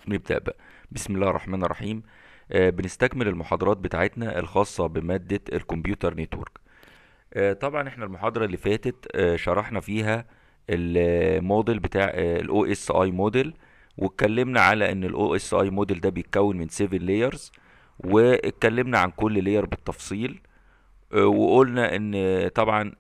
نبدأ بقى بسم الله الرحمن الرحيم آه، بنستكمل المحاضرات بتاعتنا الخاصة بمادة الكمبيوتر نتورك آه، طبعا احنا المحاضرة اللي فاتت آه، شرحنا فيها الموديل بتاع الاو اس اي موديل واتكلمنا على ان الاو اس اي موديل ده بيتكون من 7 لايرز واتكلمنا عن كل لاير بالتفصيل آه، وقلنا ان طبعا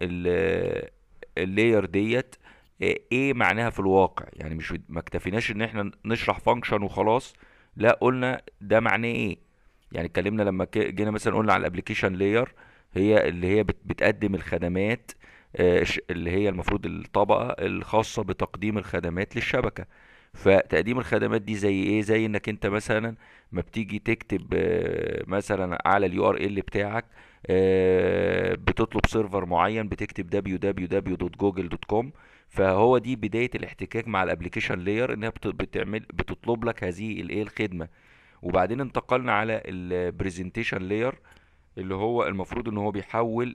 اللاير ديت آه، ايه معناها في الواقع يعني مش ما اكتفيناش ان احنا نشرح فانكشن وخلاص لا قلنا ده معناه ايه يعني اتكلمنا لما ك- جينا مثلا قلنا على الابلكيشن لاير هي اللي هي بت- بتقدم الخدمات آه، ش- اللي هي المفروض الطبقة الخاصة بتقديم الخدمات للشبكة فتقديم الخدمات دي زي ايه زي انك انت مثلا ما بتيجي تكتب آه، مثلا على اليو ار ال بتاعك آه، بتطلب سيرفر معين بتكتب www.google.com فهو دي بداية الاحتكاك مع الابليكيشن لاير انها بت- بتعمل بتطلب لك هذه الايه الخدمة وبعدين انتقلنا على البرزنتيشن لاير اللي هو المفروض ان هو بيحول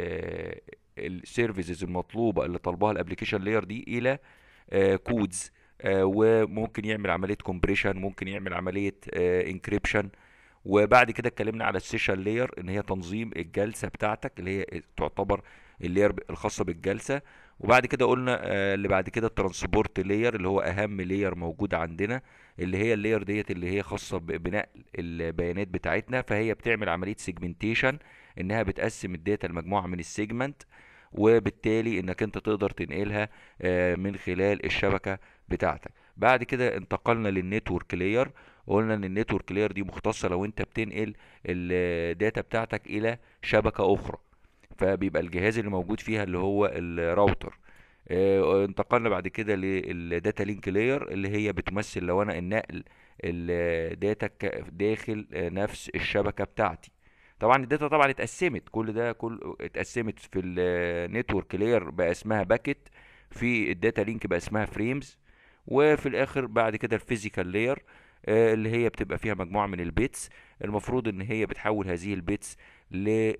السيرفيسز المطلوبة اللي طلبها الابليكيشن لاير دي الى كودز وممكن يعمل عملية كومبريشن ممكن يعمل عملية انكريبشن وبعد كده اتكلمنا على السيشن لاير ان هي تنظيم الجلسة بتاعتك اللي هي تعتبر اللاير الخاصة بالجلسة وبعد كده قلنا آه، اللي بعد كده الترانسبورت لاير اللي هو اهم لاير موجود عندنا اللي هي اللاير ديت اللي هي خاصة ب- بنقل البيانات بتاعتنا فهي بتعمل عملية سيجمنتيشن انها بتقسم الداتا لمجموعة من السيجمنت وبالتالي انك انت تقدر تنقلها آه، من خلال الشبكة بتاعتك بعد كده انتقلنا للنتورك لاير قلنا ان النتورك لاير دي مختصة لو انت بتنقل الداتا بتاعتك الى شبكة اخرى فبيبقى الجهاز اللي موجود فيها اللي هو الراوتر آه، انتقلنا بعد كده للداتا لينك لاير اللي هي بتمثل لو انا النقل الداتا ك- داخل آه، نفس الشبكة بتاعتي طبعا الداتا طبعا اتقسمت كل ده كل اتقسمت في النتورك لاير بقى اسمها باكيت في الداتا لينك بقى اسمها فريمز وفي الاخر بعد كده الفيزيكال لاير اللي هي بتبقى فيها مجموعة من البيتس المفروض ان هي بتحول هذه البيتس ل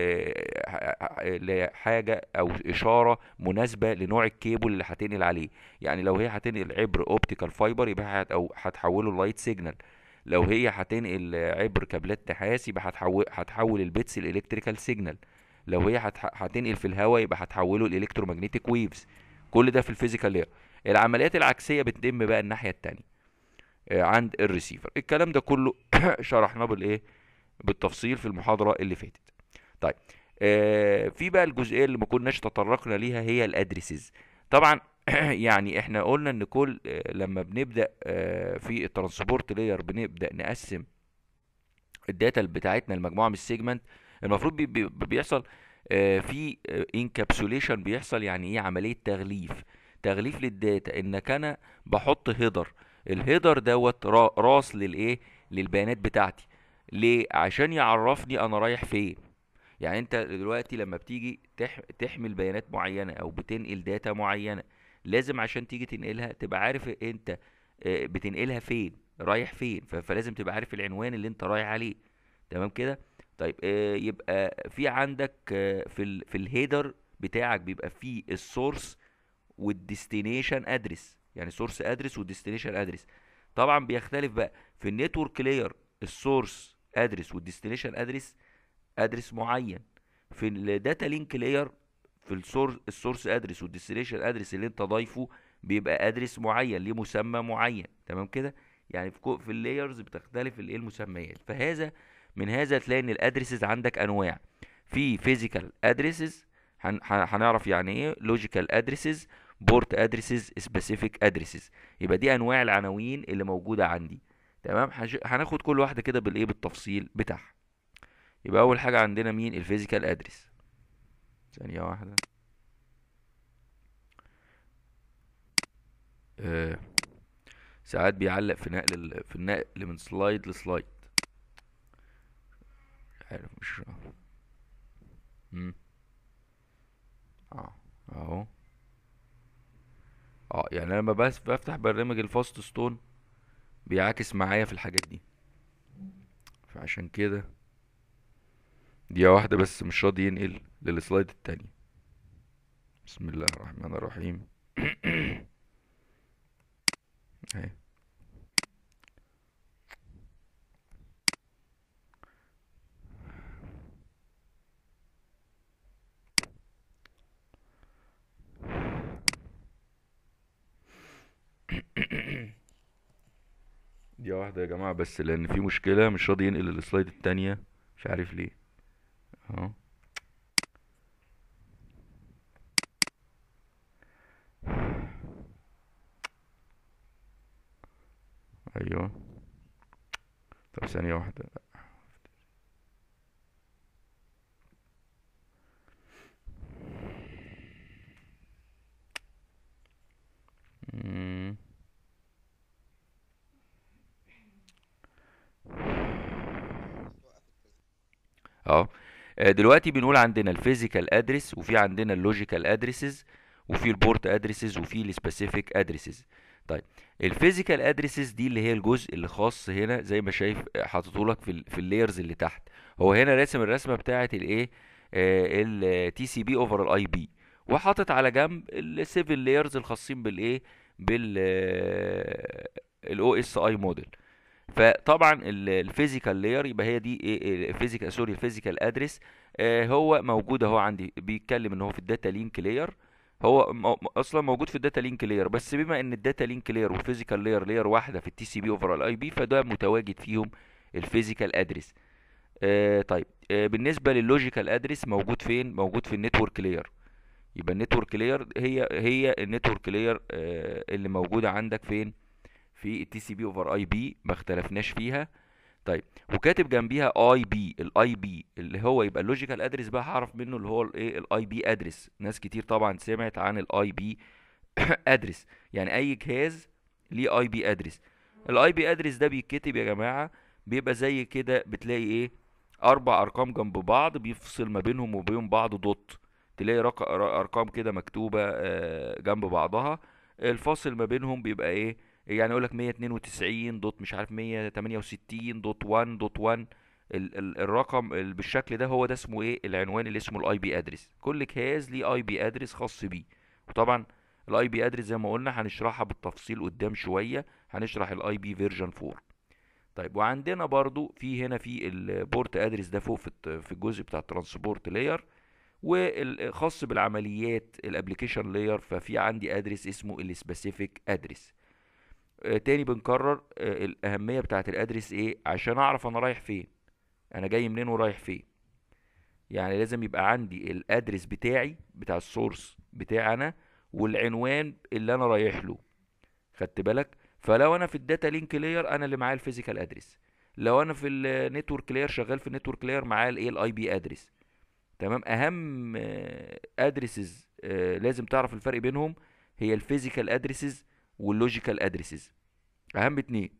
آه، لحاجة او اشارة مناسبة لنوع الكيبل اللي هتنقل عليه يعني لو هي هتنقل عبر اوبتيكال فايبر يبقى هت- أو هتحوله لايت سيجنال لو هي هتنقل عبر كابلات نحاس يبقى هتحول هتحول البيتس الالكتريكال سيجنال لو هي هتح- هتنقل في الهواء يبقى هتحوله الالكترومagnetic ويفز كل ده في الفيزيكال لاير العمليات العكسية بتتم بقى الناحية التانية آه، عند الريسيفر الكلام ده كله شرحناه بالايه بالتفصيل في المحاضرة اللي فاتت طيب آه في بقى الجزئية اللي ما كناش تطرقنا ليها هي الادريسز طبعا يعني احنا قلنا ان كل آه لما بنبدأ آه في الترانسبورت لاير بنبدأ نقسم الداتا بتاعتنا لمجموعة من السيجمنت المفروض بي بي بيحصل آه في انكابسوليشن بيحصل يعني ايه عملية تغليف تغليف للداتا انك انا بحط هيدر الهيدر دوت را- راس للايه للبيانات بتاعتي ليه عشان يعرفني انا رايح فين يعني انت دلوقتي لما بتيجي تح... تحمل بيانات معينة او بتنقل داتا معينة لازم عشان تيجي تنقلها تبقى عارف انت آه، بتنقلها فين رايح فين ف... فلازم تبقى عارف العنوان اللي انت رايح عليه تمام كده طيب آه، يبقى في عندك آه، في ال... في الهيدر بتاعك بيبقى فيه السورس والديستنيشن ادرس يعني سورس ادرس والديستنيشن ادرس طبعا بيختلف بقى في النتورك لاير السورس ادرس والديستنيشن ادرس ادرس معين في الداتا لينك لاير في السورس السورس ادرس والديستنيشن ادرس اللي انت ضايفه بيبقى ادرس معين ليه مسمى معين تمام كده يعني في كو- في اللايرز بتختلف الايه المسميات فهذا من هذا تلاقي ان الادرسز عندك انواع في فيزيكال ادرسز هنعرف يعني ايه لوجيكال ادرسز بورت ادرسز سبيسيفيك ادرسز يبقى دي انواع العناوين اللي موجوده عندي تمام هنش- هناخد كل واحده كده بالايه بالتفصيل بتاعها يبقى اول حاجه عندنا مين الفيزيكال ادرس ثانيه واحده آه ساعات بيعلق في نقل ال... في النقل من سلايد لسلايد عارف مش مم. اه اهو اه يعني لما بس بفتح برنامج الفاست ستون بيعاكس معايا في الحاجات دي فعشان كده دقيقة واحدة بس مش راضي ينقل للسلايد التاني بسم الله الرحمن الرحيم اهي دقيقة واحدة يا جماعة بس لأن في مشكلة مش راضي ينقل السلايد التانية مش عارف ليه اهو ايوه طب ثانية واحدة مم. اه آه، دلوقتي بنقول عندنا الفيزيكال ادرس وفي عندنا اللوجيكال ادرسز وفي البورت ادرسز وفي السبيسيفيك ادرسز طيب الفيزيكال ادرسز دي اللي هي الجزء اللي خاص هنا زي ما شايف حاططه لك في ال في اللايرز اللي تحت هو هنا راسم الرسمه بتاعه الايه التي سي بي اوفر الاي بي وحاطط على جنب السيفن لايرز الخاصين بالايه بال الاو اس اي موديل فطبعا الفيزيكال لاير يبقى هي دي ايه الفيزيكال سوري الفيزيكال ادرس هو موجود اهو عندي بيتكلم ان هو في الداتا لينك لاير هو م- اصلا موجود في الداتا لينك لاير بس بما ان الداتا لينك لاير والفيزيكال لاير لاير واحده في التي سي بي اوفر الاي بي فده متواجد فيهم الفيزيكال ادرس آه طيب آه بالنسبه لللوجيكال ادرس موجود فين موجود في النتورك لاير يبقى النتورك لاير هي هي النتورك لاير آه اللي موجوده عندك فين في التي سي بي اوفر اي بي ما اختلفناش فيها طيب وكاتب جنبيها اي بي الاي بي اللي هو يبقى اللوجيكال ادرس بقى هعرف منه اللي هو الايه الاي بي ادرس ناس كتير طبعا سمعت عن الاي بي ادرس يعني اي جهاز ليه اي بي ادرس الاي بي ادرس ده بيتكتب يا جماعه بيبقى زي كده بتلاقي ايه اربع ارقام جنب بعض بيفصل ما بينهم وبين بعض دوت تلاقي رق... ر- ارقام كده مكتوبه آه، جنب بعضها الفاصل ما بينهم بيبقى ايه يعني يقول لك 192 دوت مش عارف 168 دوت 1 دوت 1 ال ال الرقم ال بالشكل ده هو ده اسمه ايه العنوان اللي اسمه الاي بي ادرس كل جهاز ليه اي بي ادرس خاص بيه وطبعا الاي بي ادرس زي ما قلنا هنشرحها بالتفصيل قدام شويه هنشرح الاي بي فيرجن 4 طيب وعندنا برضو في هنا في البورت ادرس ده فوق في الت- في الجزء بتاع الترانسبورت لاير والخاص بالعمليات الابلكيشن لاير ففي عندي ادرس اسمه السبيسيفيك ادرس آه، تاني بنكرر آه، الأهمية بتاعت الأدرس إيه عشان أعرف أنا رايح فين أنا جاي منين ورايح فين يعني لازم يبقى عندي الأدرس بتاعي بتاع السورس بتاعي أنا والعنوان اللي أنا رايح له خدت بالك فلو أنا في الداتا لينك لاير أنا اللي معايا الفيزيكال أدرس لو أنا في النتورك لاير شغال في النتورك لاير معايا الإيه الأي بي أدرس تمام أهم أدرسز لازم تعرف الفرق بينهم هي الفيزيكال أدرسز واللوجيكال أدرسز اهم اتنين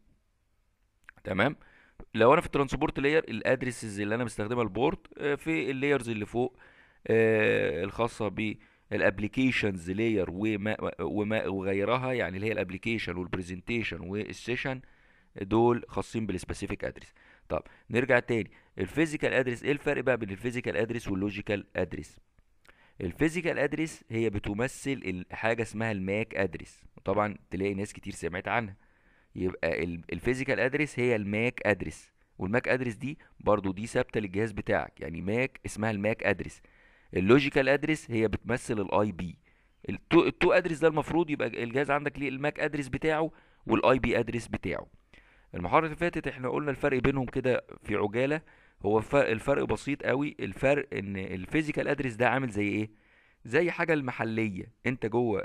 تمام لو انا في الترانسبورت لاير الادرسز اللي انا بستخدمها البورت آه، في اللايرز اللي فوق آه، الخاصه بالابليكيشنز لاير وما وما وغيرها يعني اللي هي الابليكيشن والبرزنتيشن والسيشن دول خاصين بالسبيسيفيك ادرس طب نرجع تاني الفيزيكال ادرس ايه الفرق بقى بين الفيزيكال ادرس واللوجيكال ادرس الفيزيكال ادرس هي بتمثل ال- حاجه اسمها الماك ادرس طبعا تلاقي ناس كتير سمعت عنها يبقى الفيزيكال ادرس هي الماك ادرس والماك ادرس دي برضو دي ثابته للجهاز بتاعك يعني ماك اسمها الماك ادرس اللوجيكال ادرس هي بتمثل الاي بي التو, التو ادرس ده المفروض يبقى الجهاز عندك ليه الماك ادرس بتاعه والاي بي ادرس بتاعه المحاضره اللي فاتت احنا قلنا الفرق بينهم كده في عجاله هو الفرق, الفرق بسيط قوي الفرق ان الفيزيكال ادرس ده عامل زي ايه زي حاجه المحليه انت جوه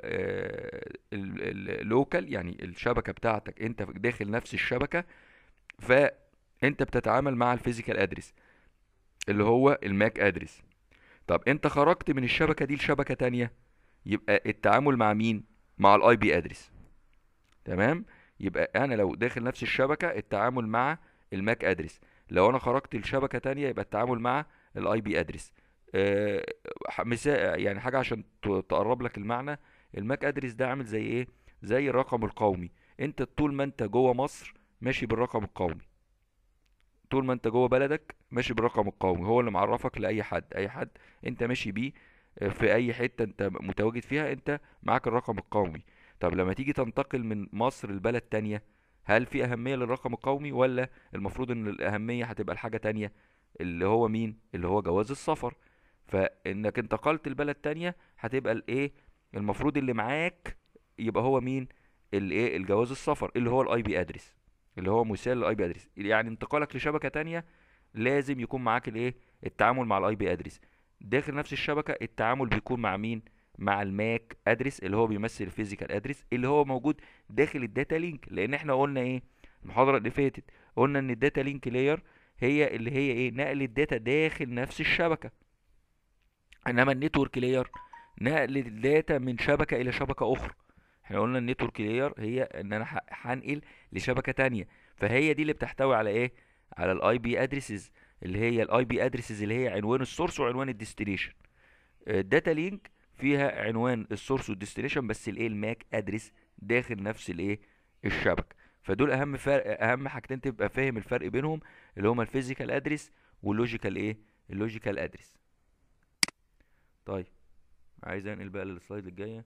اللوكال يعني الشبكه بتاعتك انت داخل نفس الشبكه فانت بتتعامل مع الفيزيكال ادرس اللي هو الماك ادرس طب انت خرجت من الشبكه دي لشبكه تانية يبقى التعامل مع مين مع الاي بي ادرس تمام يبقى انا لو داخل نفس الشبكه التعامل مع الماك ادرس لو انا خرجت لشبكه تانية يبقى التعامل مع الاي بي ادرس آه، ح- مثال يعني حاجه عشان ت- تقرب لك المعنى الماك ادرس ده عامل زي ايه زي الرقم القومي انت طول ما انت جوه مصر ماشي بالرقم القومي طول ما انت جوه بلدك ماشي بالرقم القومي هو اللي معرفك لاي حد اي حد انت ماشي بيه آه، في اي حته انت متواجد فيها انت معاك الرقم القومي طب لما تيجي تنتقل من مصر لبلد تانية هل في اهميه للرقم القومي ولا المفروض ان الاهميه هتبقى لحاجه تانية اللي هو مين اللي هو جواز السفر فانك انتقلت لبلد تانية هتبقى الايه المفروض اللي معاك يبقى هو مين الايه الجواز السفر اللي هو الاي بي ادرس اللي هو مثال للاي بي ادرس يعني انتقالك لشبكه تانية لازم يكون معاك الايه التعامل مع الاي بي ادرس داخل نفس الشبكه التعامل بيكون مع مين مع الماك ادرس اللي هو بيمثل الفيزيكال ادرس اللي هو موجود داخل الداتا لينك لان احنا قلنا ايه المحاضره اللي فاتت قلنا ان الداتا لينك لاير هي اللي هي ايه نقل الداتا داخل نفس الشبكه انما النتورك لاير نقل الداتا من شبكه الى شبكه اخرى احنا قلنا النتورك لاير هي ان انا هنقل لشبكه تانية فهي دي اللي بتحتوي على ايه على الاي بي ادريسز اللي هي الاي بي ادريسز اللي هي عنوان السورس وعنوان الديستنيشن الداتا لينك فيها عنوان السورس والديستنيشن بس الايه الماك ادرس داخل نفس الايه الشبكه فدول اهم فرق اهم حاجتين تبقى فاهم الفرق بينهم اللي هما الفيزيكال ادرس واللوجيكال ايه اللوجيكال ادرس طيب عايز انقل بقى للسلايد الجايه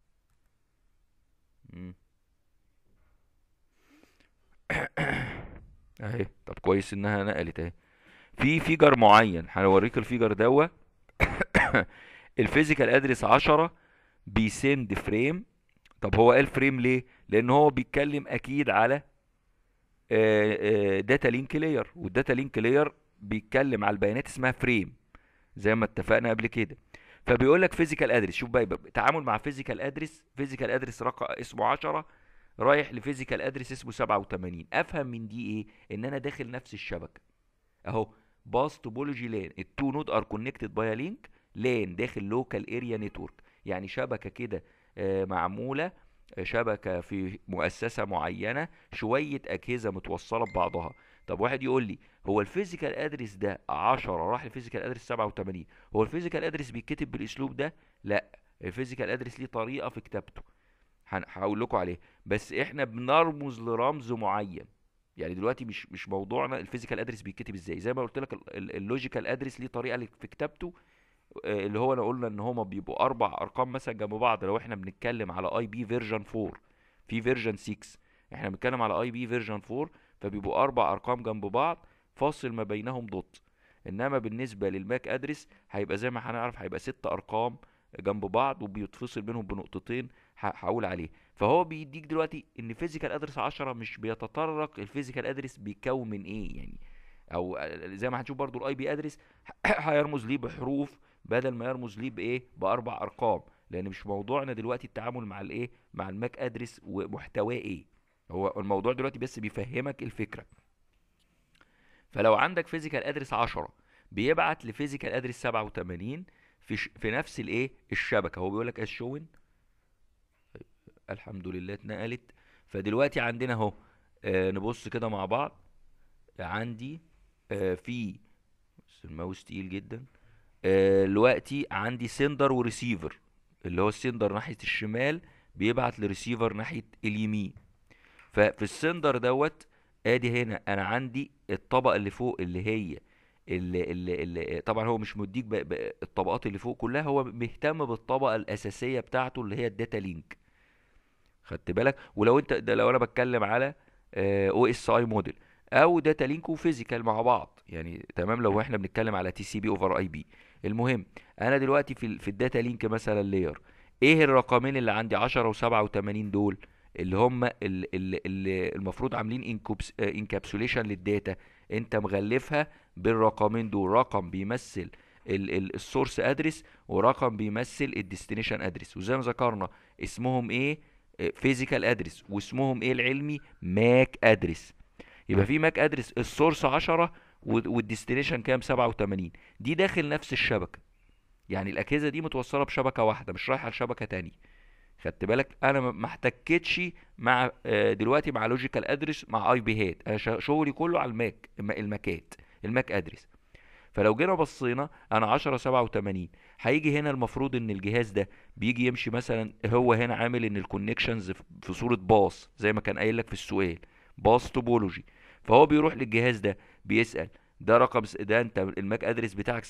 اهي طب كويس انها نقلت اهي في فيجر معين هنوريك الفيجر دوا الفيزيكال ادرس 10 بيسند فريم طب هو قال فريم ليه لان هو بيتكلم اكيد على داتا لينك لاير والداتا لينك لاير بيتكلم على البيانات اسمها فريم زي ما اتفقنا قبل كده فبيقول لك فيزيكال ادرس شوف بقى تعامل مع فيزيكال ادرس فيزيكال ادرس رقم اسمه 10 رايح لفيزيكال ادرس اسمه 87 افهم من دي ايه ان انا داخل نفس الشبكه اهو باس توبولوجي لان التو نود ار كونكتد باي لينك لان داخل لوكال اريا نتورك يعني شبكه كده آه، معموله آه، شبكه في مؤسسه معينه شويه اجهزه متوصله ببعضها طب واحد يقول لي هو الفيزيكال ادرس ده 10 راح للفيزيكال ادرس 87 هو الفيزيكال ادرس بيتكتب بالاسلوب ده لا الفيزيكال ادرس ليه طريقه في كتابته هقول لكم عليه بس احنا بنرمز لرمز معين يعني دلوقتي مش مش موضوعنا الفيزيكال ادرس بيتكتب ازاي زي ما قلت لك اللوجيكال ادرس ليه طريقه في كتابته آه، اللي هو انا قلنا ان هما بيبقوا اربع ارقام مثلا جنب بعض لو احنا بنتكلم على اي بي فيرجن 4 في فيرجن 6 احنا بنتكلم على اي بي فيرجن 4 فبيبقوا اربع ارقام جنب بعض فاصل ما بينهم دوت انما بالنسبه للماك ادرس هيبقى زي ما هنعرف هيبقى ست ارقام جنب بعض وبيتفصل بينهم بنقطتين هقول عليه فهو بيديك دلوقتي ان فيزيكال ادرس 10 مش بيتطرق الفيزيكال ادرس بيتكون من ايه يعني او زي ما هنشوف برضو الاي بي ادرس هيرمز ليه بحروف بدل ما يرمز ليه بايه باربع ارقام لان مش موضوعنا دلوقتي التعامل مع الايه مع الماك ادرس ومحتواه ايه هو الموضوع دلوقتي بس بيفهمك الفكره فلو عندك فيزيكال ادرس 10 بيبعت لفيزيكال ادرس 87 في ش... في نفس الايه الشبكه هو بيقول لك از شوين الحمد لله اتنقلت فدلوقتي عندنا اهو آه نبص كده مع بعض عندي آه في الماوس تقيل جدا آه دلوقتي عندي سندر وريسيفر اللي هو السندر ناحيه الشمال بيبعت لريسيفر ناحيه اليمين ففي السندر دوت ادي هنا انا عندي الطبقه اللي فوق اللي هي اللي, اللي, اللي طبعا هو مش مديك الطبقات اللي فوق كلها هو مهتم بالطبقه الاساسيه بتاعته اللي هي الداتا لينك خدت بالك ولو انت ده لو انا بتكلم على او اس اي موديل او داتا لينك وفيزيكال مع بعض يعني تمام لو احنا بنتكلم على تي سي بي اوفر اي بي المهم انا دلوقتي في في الداتا لينك مثلا لاير ايه الرقمين اللي عندي 10 و87 دول اللي هم اللي المفروض عاملين انكابسوليشن للداتا انت مغلفها بالرقمين دول رقم بيمثل السورس ادرس ورقم بيمثل الديستنيشن ادرس وزي ما ذكرنا اسمهم ايه فيزيكال ادرس واسمهم ايه العلمي ماك ادرس يبقى في ماك ادرس السورس 10 والديستنيشن كام 87 دي داخل نفس الشبكه يعني الاجهزه دي متوصله بشبكه واحده مش رايحه لشبكه تانية خدت بالك انا ما احتكتش مع آه، دلوقتي مع لوجيكال ادرس مع اي بي هات انا شغلي كله على الماك الماكات الماك ادرس فلو جينا بصينا انا 10 87 هيجي هنا المفروض ان الجهاز ده بيجي يمشي مثلا هو هنا عامل ان الكونكشنز في صوره باص زي ما كان قايل لك في السؤال باص توبولوجي فهو بيروح للجهاز ده بيسال ده رقم ده انت الماك ادرس بتاعك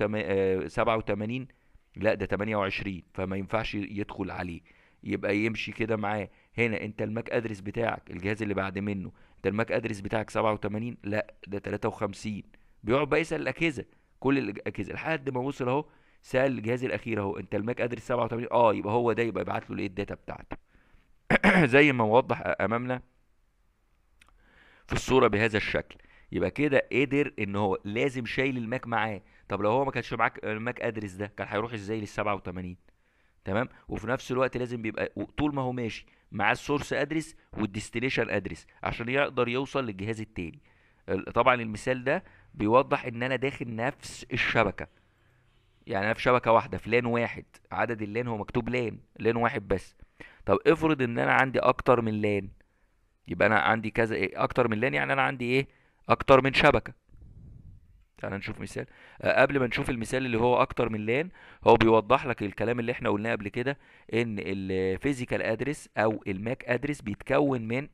87 آه، لا ده 28 فما ينفعش يدخل عليه يبقى يمشي كده معاه هنا انت الماك ادرس بتاعك الجهاز اللي بعد منه انت الماك ادرس بتاعك 87 لا ده 53 بيقعد بقى يسال الاجهزه كل الاجهزه لحد ما وصل اهو سال الجهاز الاخير اهو انت الماك ادرس 87 اه يبقى هو ده يبقى يبعت له الايه الداتا بتاعته زي ما موضح امامنا في الصوره بهذا الشكل يبقى كده قدر ان هو لازم شايل الماك معاه طب لو هو ما كانش معاك الماك ادرس ده كان هيروح ازاي لل 87 تمام وفي نفس الوقت لازم بيبقى طول ما هو ماشي مع السورس ادرس والديستليشن ادرس عشان يقدر يوصل للجهاز التاني طبعا المثال ده بيوضح ان انا داخل نفس الشبكه يعني انا في شبكه واحده في لان واحد عدد اللان هو مكتوب لان لان واحد بس طب افرض ان انا عندي اكتر من لان يبقى انا عندي كذا ايه اكتر من لان يعني انا عندي ايه اكتر من شبكه تعال نشوف مثال أه قبل ما نشوف المثال اللي هو اكتر من لان هو بيوضح لك الكلام اللي احنا قلناه قبل كده ان الفيزيكال ادرس او الماك ادرس بيتكون من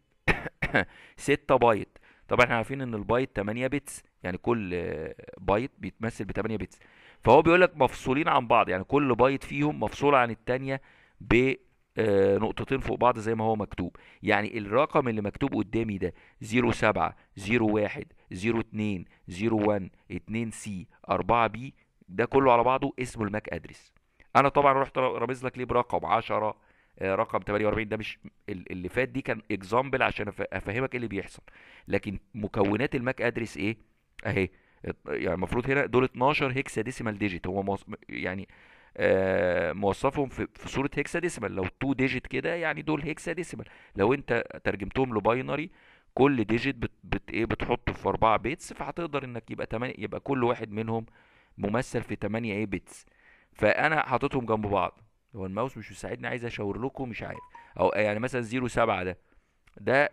6 بايت طبعا احنا عارفين ان البايت 8 بتس يعني كل بايت بيتمثل ب 8 بتس فهو بيقول لك مفصولين عن بعض يعني كل بايت فيهم مفصوله عن الثانيه ب نقطتين فوق بعض زي ما هو مكتوب يعني الرقم اللي مكتوب قدامي ده 07 01 02 01 2 سي 4 بي ده كله على بعضه اسمه الماك ادرس انا طبعا رحت رامز لك ليه برقم 10 رقم 48 ده مش اللي فات دي كان اكزامبل عشان افهمك ايه اللي بيحصل لكن مكونات الماك ادرس ايه اهي يعني المفروض هنا دول 12 هيكسا ديسيمال ديجيت هو موص... يعني آه موصفهم في, في صوره هيكسا ديسيمال لو 2 ديجيت كده يعني دول هيكسا ديسيمال لو انت ترجمتهم لباينري كل ديجيت بت, بت ايه بتحطه في 4 بيتس فهتقدر انك يبقى 8 يبقى كل واحد منهم ممثل في 8 ايه بيتس فانا حاططهم جنب بعض هو الماوس مش مساعدني عايز اشاور لكم مش عارف او يعني مثلا 0 7 ده ده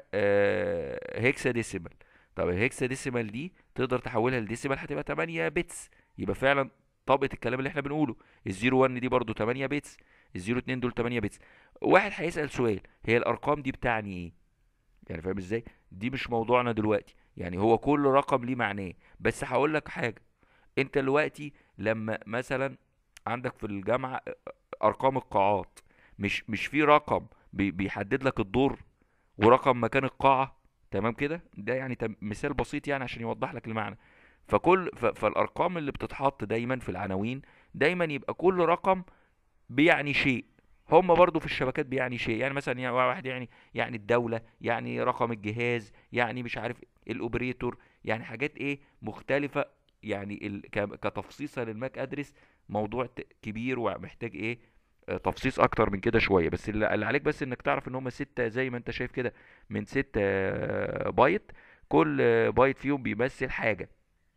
آه هيكسا ديسيمال طب الهيكسا ديسيمال دي تقدر تحولها لديسيمال هتبقى 8 بيتس يبقى فعلا طبقه الكلام اللي احنا بنقوله الزيرو 1 دي برضو 8 بيتس الزيرو 2 دول 8 بيتس واحد هيسال سؤال هي الارقام دي بتعني ايه يعني فاهم ازاي دي مش موضوعنا دلوقتي يعني هو كل رقم ليه معناه بس هقول لك حاجه انت دلوقتي لما مثلا عندك في الجامعه ارقام القاعات مش مش في رقم بيحدد لك الدور ورقم مكان القاعه تمام كده ده يعني مثال بسيط يعني عشان يوضح لك المعنى فكل فالارقام اللي بتتحط دايما في العناوين دايما يبقى كل رقم بيعني شيء هم برضو في الشبكات بيعني شيء يعني مثلا يعني واحد يعني يعني الدولة يعني رقم الجهاز يعني مش عارف الاوبريتور يعني حاجات ايه مختلفة يعني كتفصيصة للماك ادرس موضوع كبير ومحتاج ايه تفصيص اكتر من كده شويه بس اللي عليك بس انك تعرف ان هم ستة زي ما انت شايف كده من ستة بايت كل بايت فيهم بيمثل حاجه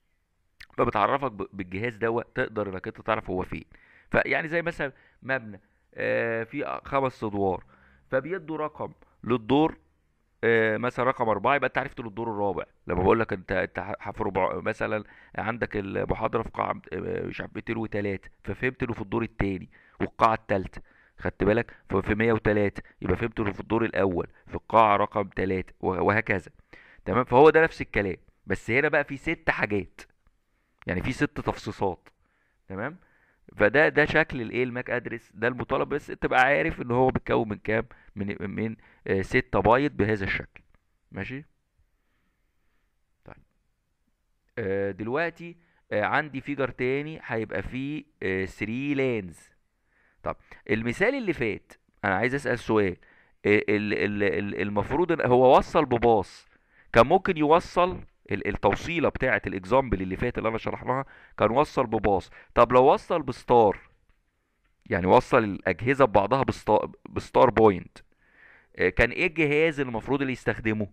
فبتعرفك بالجهاز دوت تقدر انك انت تعرف هو فين فيعني زي مثلا مبنى في خمس ادوار فبيدوا رقم للدور مثلا رقم أربعة يبقى أنت عرفت للدور الرابع لما بقول لك أنت أنت في ربع مثلا عندك المحاضرة في قاعة مش عارف 203 ففهمت له في الدور التاني والقاعة التالتة خدت بالك في 103 يبقى فهمت له في الدور الأول في القاعة رقم 3 وهكذا تمام فهو ده نفس الكلام بس هنا بقى في ست حاجات يعني في ست تفصيصات تمام فده ده شكل الايه الماك ادرس ده المطالب بس تبقى عارف ان هو بيتكون من كام من من 6 بايت بهذا الشكل ماشي طيب آه دلوقتي آه عندي فيجر تاني هيبقى فيه 3 لانز طب المثال اللي فات انا عايز اسال سؤال المفروض ان هو وصل بباص كان ممكن يوصل التوصيله بتاعه الاكزامبل اللي فات اللي انا شرحناها كان وصل بباص طب لو وصل بستار يعني وصل الاجهزه ببعضها بستار, بستار بوينت كان ايه الجهاز اللي المفروض اللي يستخدمه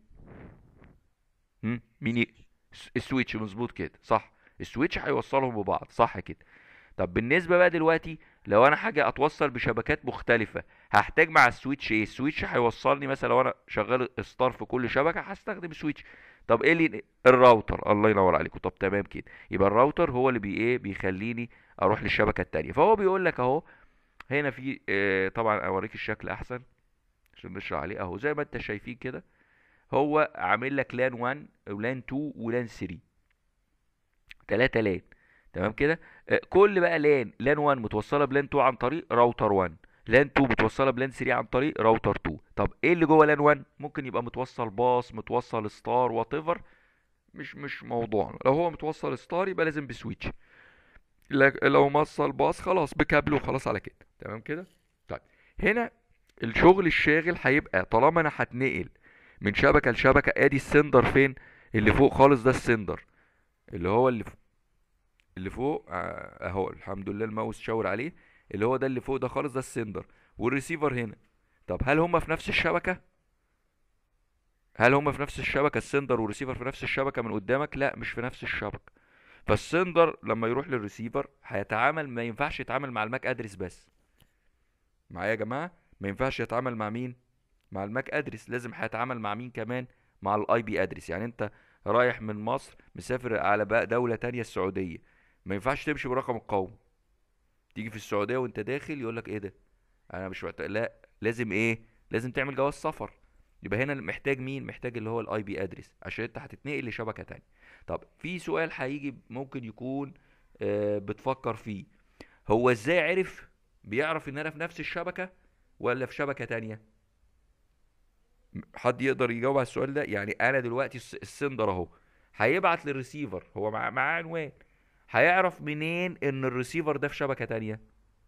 مين ي... السويتش مظبوط كده صح السويتش هيوصلهم ببعض صح كده طب بالنسبه بقى دلوقتي لو انا حاجه اتوصل بشبكات مختلفه هحتاج مع السويتش ايه السويتش هيوصلني مثلا لو انا شغال ستار في كل شبكه هستخدم سويتش طب ايه اللي الراوتر الله ينور عليكم طب تمام كده يبقى الراوتر هو اللي بي ايه بيخليني اروح للشبكه التانية فهو بيقول لك اهو هنا في اه طبعا اوريك الشكل احسن عشان نشرح عليه اهو زي ما انت شايفين كده هو عامل لك لان 1 ولان 2 ولان 3 ثلاثة لان تمام كده اه كل بقى لان لان 1 متوصله بلان 2 عن طريق راوتر 1 لان 2 متوصله بلان 3 عن طريق راوتر 2 طب ايه اللي جوه لان 1 ممكن يبقى متوصل باص متوصل ستار وات ايفر مش مش موضوعنا لو هو متوصل ستار يبقى لازم بسويتش لو موصل باص خلاص بكابل وخلاص على كده تمام كده طيب هنا الشغل الشاغل هيبقى طالما انا هتنقل من شبكه لشبكه ادي السندر فين اللي فوق خالص ده السندر اللي هو اللي فوق اللي فوق آه، اهو الحمد لله الماوس شاور عليه اللي هو ده اللي فوق ده خالص ده السندر والريسيفر هنا طب هل هما في نفس الشبكه هل هما في نفس الشبكه السندر والريسيفر في نفس الشبكه من قدامك لا مش في نفس الشبكه فالسندر لما يروح للريسيفر هيتعامل ما ينفعش يتعامل مع الماك ادرس بس معايا يا جماعه ما ينفعش يتعامل مع مين مع الماك ادرس لازم هيتعامل مع مين كمان مع الاي بي ادرس يعني انت رايح من مصر مسافر على بقى دولة تانية السعودية ما ينفعش تمشي برقم القومي تيجي في السعودية وانت داخل يقولك ايه ده انا مش محتاج لا لازم ايه لازم تعمل جواز سفر يبقى هنا محتاج مين محتاج اللي هو الاي بي ادرس عشان انت هتتنقل لشبكة تانية طب في سؤال هيجي ممكن يكون آه بتفكر فيه هو ازاي عرف بيعرف ان انا في نفس الشبكة ولا في شبكة تانية حد يقدر يجاوب على السؤال ده يعني انا دلوقتي الس- السندر اهو هيبعت للريسيفر هو مع معاه عنوان هيعرف منين ان الريسيفر ده في شبكة تانية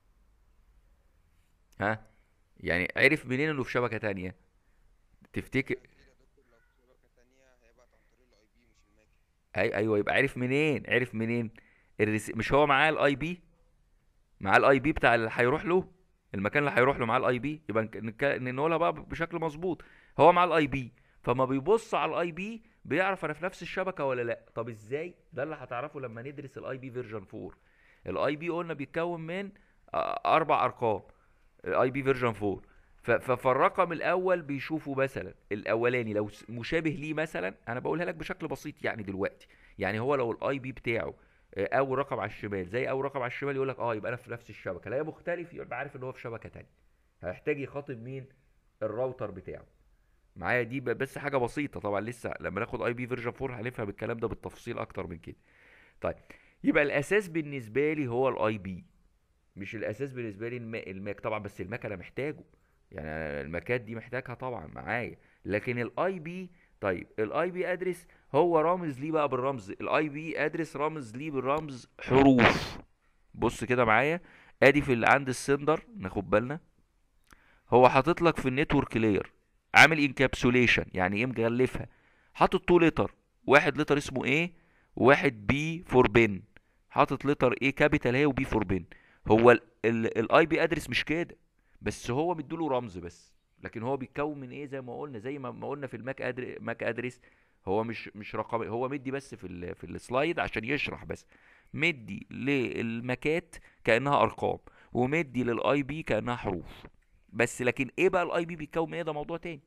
ها يعني عرف منين انه في شبكة تانية تفتكر اكيد يا دكتور لو في شبكة تانية هيبعت عن طريق الاي بي مش الماك أي ايوه يبقى عرف منين عرف منين الريسي... مش هو معاه الاي بي معاه الاي بي بتاع اللي هيروح له المكان اللي هيروح له معاه الاي بي يبقى نك- نك- نقولها بقى بشكل مظبوط هو معاه الاي بي فما بيبص على الاي بي بيعرف انا في نفس الشبكه ولا لا طب ازاي ده اللي هتعرفه لما ندرس الاي بي فيرجن 4 الاي بي قلنا بيتكون من آه، اربع ارقام الاي بي فيرجن 4 ف- ف- فالرقم الاول بيشوفه مثلا الاولاني لو س- مشابه ليه مثلا انا بقولها لك بشكل بسيط يعني دلوقتي يعني هو لو الاي بي بتاعه آه، اول رقم على الشمال زي اول رقم على الشمال يقول لك اه يبقى انا في نفس الشبكه لا مختلف يبقى عارف ان هو في شبكه تانية هيحتاج يخاطب مين الراوتر بتاعه معايا دي ب- بس حاجه بسيطه طبعا لسه لما ناخد اي بي فيرجن 4 هنفهم الكلام ده بالتفصيل اكتر من كده طيب يبقى الاساس بالنسبه لي هو الاي بي مش الاساس بالنسبه لي الما- الماك طبعا بس الماك انا محتاجه يعني أنا الماكات دي محتاجها طبعا معايا لكن الاي بي طيب الاي بي ادرس هو رامز ليه بقى بالرمز الاي بي ادرس رامز ليه بالرمز حروف بص كده معايا ادي في اللي عند السندر ناخد بالنا هو حاطط لك في النتورك لاير عامل انكابسوليشن يعني ايه مغلفها حاطط تو لتر واحد لتر اسمه ايه وواحد بي فور بن حاطط لتر ايه كابيتال هي وبي فور بن هو الاي بي ادرس مش كده بس هو مديله رمز بس لكن هو بيتكون من ايه زي ما قلنا زي ما ما قلنا في الماك ادري ماك ادرس هو مش مش رقم هو مدي بس في ال في السلايد عشان يشرح بس مدي للماكات كانها ارقام ومدي للاي بي كانها حروف بس لكن ايه بقى الاي بي بيتكون من ايه ده موضوع تاني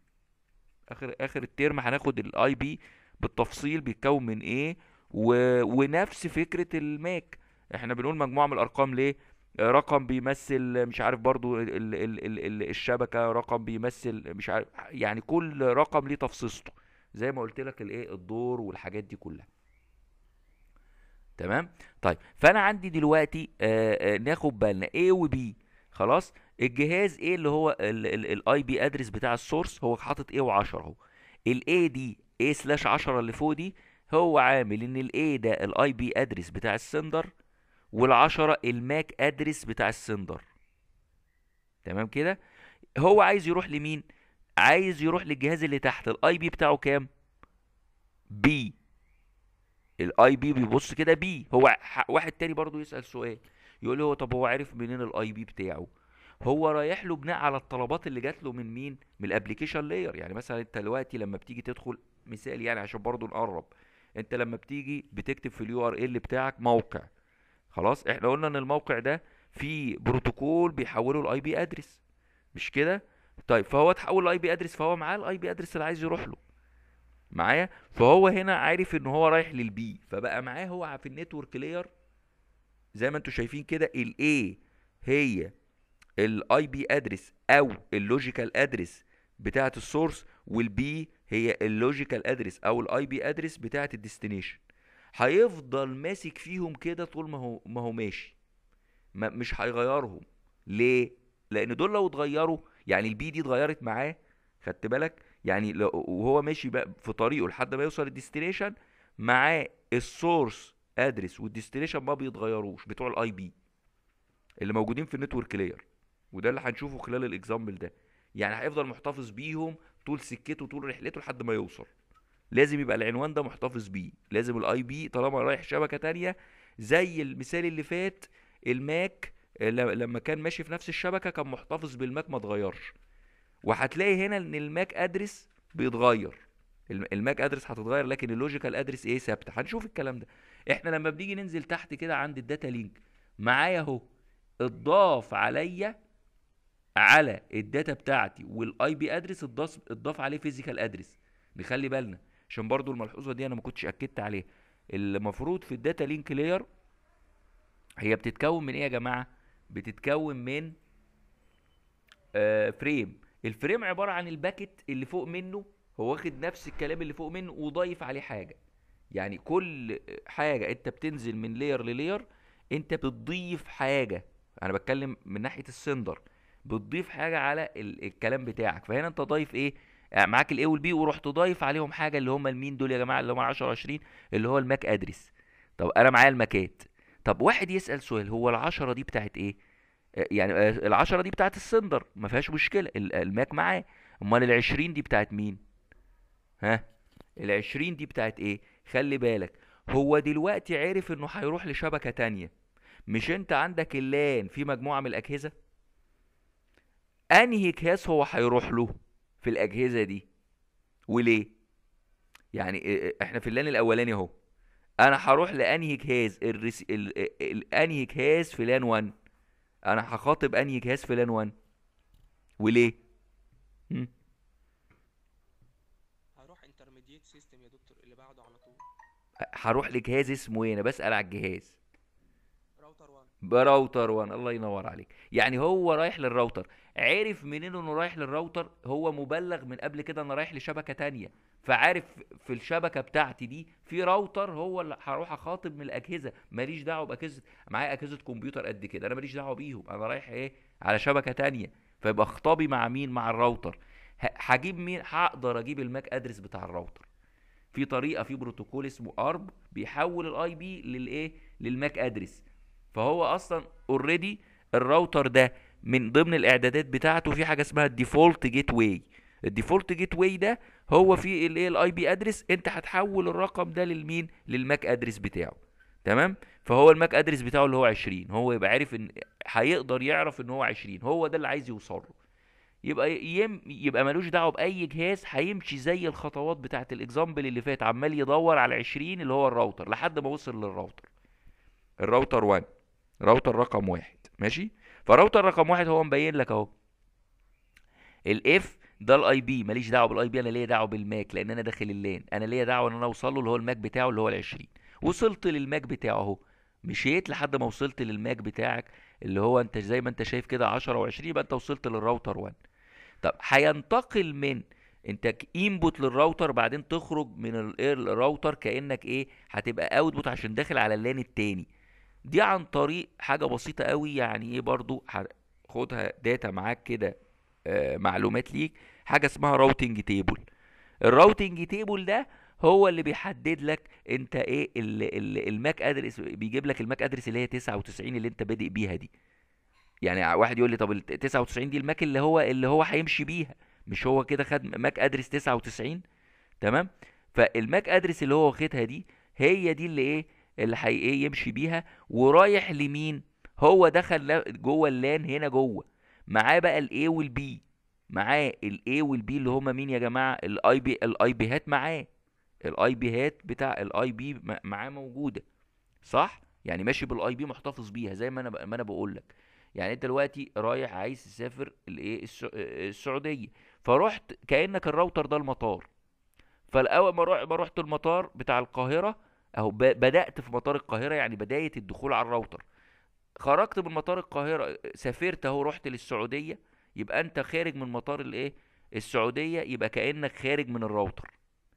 اخر اخر الترم هناخد الاي بي بالتفصيل بيتكون من ايه و... ونفس فكرة الماك احنا بنقول مجموعة من الارقام ليه آه، رقم بيمثل مش عارف برضو ال... ال... ال... ال... ال- الشبكة رقم بيمثل مش عارف يعني كل رقم ليه تفصيلته زي ما قلت لك الايه الدور والحاجات دي كلها تمام طيب فانا عندي دلوقتي آه آه ناخد بالنا A و B خلاص الجهاز A اللي هو الاي بي ادرس بتاع السورس هو حاطط A و10 اهو الاي دي A سلاش 10 اللي فوق دي هو عامل ان الاي ده الاي بي ادرس بتاع السندر والعشرة الماك ادرس بتاع السندر تمام كده هو عايز يروح لمين عايز يروح للجهاز اللي تحت الاي بي بتاعه كام بي الاي بي بيبص كده بي هو ح- واحد تاني برضو يسأل سؤال يقول له هو طب هو عارف منين الاي بي بتاعه هو رايح له بناء على الطلبات اللي جات له من مين من الابليكيشن لاير يعني مثلا انت دلوقتي لما بتيجي تدخل مثال يعني عشان برضو نقرب انت لما بتيجي بتكتب في اليو ار ال بتاعك موقع خلاص احنا قلنا ان الموقع ده فيه بروتوكول بيحوله الاي بي ادرس مش كده طيب فهو تحول الاي بي ادرس فهو معاه الاي بي ادرس اللي عايز يروح له معايا فهو هنا عارف ان هو رايح للبي فبقى معاه هو في النتورك لاير زي ما انتم شايفين كده الاي هي الاي بي ادرس او اللوجيكال ادرس بتاعه السورس والبي هي اللوجيكال ادرس او الاي بي ادرس بتاعه الديستنيشن هيفضل ماسك فيهم كده طول ما هو ما هو ماشي ما مش هيغيرهم ليه لان دول لو اتغيروا يعني البي دي اتغيرت معاه خدت بالك يعني لو وهو ماشي بقى في طريقه لحد ما يوصل الديستنيشن معاه السورس ادرس والديستنيشن ما بيتغيروش بتوع الاي بي اللي موجودين في النتورك لاير وده اللي هنشوفه خلال الاكزامبل ده يعني هيفضل محتفظ بيهم طول سكته طول رحلته لحد ما يوصل لازم يبقى العنوان ده محتفظ بيه لازم الاي بي طالما رايح شبكه تانية زي المثال اللي فات الماك ل- لما كان ماشي في نفس الشبكه كان محتفظ بالماك ما اتغيرش وهتلاقي هنا ان الماك ادرس بيتغير الم- الماك ادرس هتتغير لكن اللوجيكال ادرس ايه ثابته هنشوف الكلام ده احنا لما بنيجي ننزل تحت كده عند الداتا لينك معايا اهو اتضاف عليا على الداتا بتاعتي والاي بي ادرس اتضاف اتضاف عليه فيزيكال ادرس نخلي بالنا عشان برضو الملحوظه دي انا ما كنتش اكدت عليها المفروض في الداتا لينك لاير هي بتتكون من ايه يا جماعه بتتكون من آه فريم الفريم عباره عن الباكت اللي فوق منه هو واخد نفس الكلام اللي فوق منه وضايف عليه حاجه يعني كل حاجه انت بتنزل من لاير للاير انت بتضيف حاجه انا بتكلم من ناحيه السندر بتضيف حاجه على ال- الكلام بتاعك فهنا انت ضايف ايه آه، معاك الاي والبي ورحت ضايف عليهم حاجه اللي هم المين دول يا جماعه اللي هم 10 20 اللي هو الماك ادرس طب انا معايا الماكات طب واحد يسال سؤال هو العشرة دي بتاعت ايه آه، يعني آه، العشرة دي بتاعت السندر ما فيهاش مشكله ال- الماك معاه امال العشرين دي بتاعت مين ها العشرين دي بتاعت ايه خلي بالك هو دلوقتي عرف انه هيروح لشبكة تانية مش انت عندك اللان في مجموعة من الاجهزة انهي جهاز هو هيروح له في الاجهزة دي وليه يعني إيه- إيه- احنا في اللان الاولاني اهو انا هروح لانهي جهاز الرس... ال... ال... ال... انهي جهاز في لان 1 انا هخاطب انهي جهاز في لان 1 وليه مم. هروح انترميديت سيستم يا دكتور اللي بعده على طول هروح لجهاز اسمه ايه انا بسأل على الجهاز راوتر 1 براوتر 1 الله ينور عليك يعني هو رايح للراوتر عرف منين انه رايح للراوتر هو مبلغ من قبل كده انا رايح لشبكة تانية فعارف في الشبكة بتاعتي دي في راوتر هو اللي هروح اخاطب من الاجهزة ماليش دعوة باجهزة معايا اجهزة كمبيوتر قد كده انا ماليش دعوة بيهم انا رايح ايه على شبكة تانية فيبقى خطابي مع مين مع الراوتر ه- هجيب مين هقدر اجيب الماك ادرس بتاع الراوتر في طريقه في بروتوكول اسمه ارب بيحول الاي بي للايه للماك ادرس فهو اصلا اوريدي الراوتر ده من ضمن الاعدادات بتاعته في حاجه اسمها الديفولت جيت واي الديفولت جيت واي ده هو في الايه الاي بي ادرس انت هتحول الرقم ده للمين للماك ادرس بتاعه تمام فهو الماك ادرس بتاعه اللي هو 20 هو يبقى عارف ان هيقدر يعرف ان هو 20 هو ده اللي عايز يوصل له يبقى يم يبقى ملوش دعوه باي جهاز هيمشي زي الخطوات بتاعه الاكزامبل اللي فات عمال يدور على 20 اللي هو الراوتر لحد ما وصل للراوتر الراوتر 1 راوتر رقم واحد ماشي فراوتر رقم واحد هو مبين لك اهو الاف ده الاي بي ماليش دعوه بالاي بي انا ليا دعوه بالماك لان انا داخل اللان انا ليا دعوه ان انا اوصل له اللي هو الماك بتاعه اللي هو ال20 وصلت للماك بتاعه اهو مشيت لحد ما وصلت للماك بتاعك اللي هو انت زي ما انت شايف كده 10 و20 يبقى انت وصلت للراوتر 1 طب هينتقل من انت انبوت للراوتر بعدين تخرج من ال- إيه الراوتر كانك ايه هتبقى اوتبوت عشان داخل على اللان التاني دي عن طريق حاجه بسيطه قوي يعني ايه برضو ه- خدها داتا معاك كده آه، معلومات ليك حاجه اسمها راوتنج تيبل الراوتنج تيبل ده هو اللي بيحدد لك انت ايه ال ال الماك ادرس بيجيب لك الماك ادرس اللي هي 99 اللي انت بادئ بيها دي يعني واحد يقول لي طب ال 99 دي الماك اللي هو اللي هو هيمشي بيها مش هو كده خد ماك ادرس 99 تمام فالماك ادرس اللي هو واخدها دي هي دي اللي ايه اللي هي ايه يمشي بيها ورايح لمين هو دخل لا- جوه اللان هنا جوه معاه بقى الاي والبي معاه الاي والبي اللي هما مين يا جماعه الاي بي الاي بيهات معاه الاي بيهات بتاع الاي بي معاه موجوده صح يعني ماشي بالاي بي محتفظ بيها زي ما انا ب- ما انا بقول لك يعني انت دلوقتي رايح عايز تسافر الايه السع- السعوديه فرحت كانك الراوتر ده المطار فالاول ما روح- ما رحت المطار بتاع القاهره اهو ب- بدات في مطار القاهره يعني بدايه الدخول على الراوتر خرجت من مطار القاهره سافرت اهو رحت للسعوديه يبقى انت خارج من مطار الايه السعوديه يبقى كانك خارج من الراوتر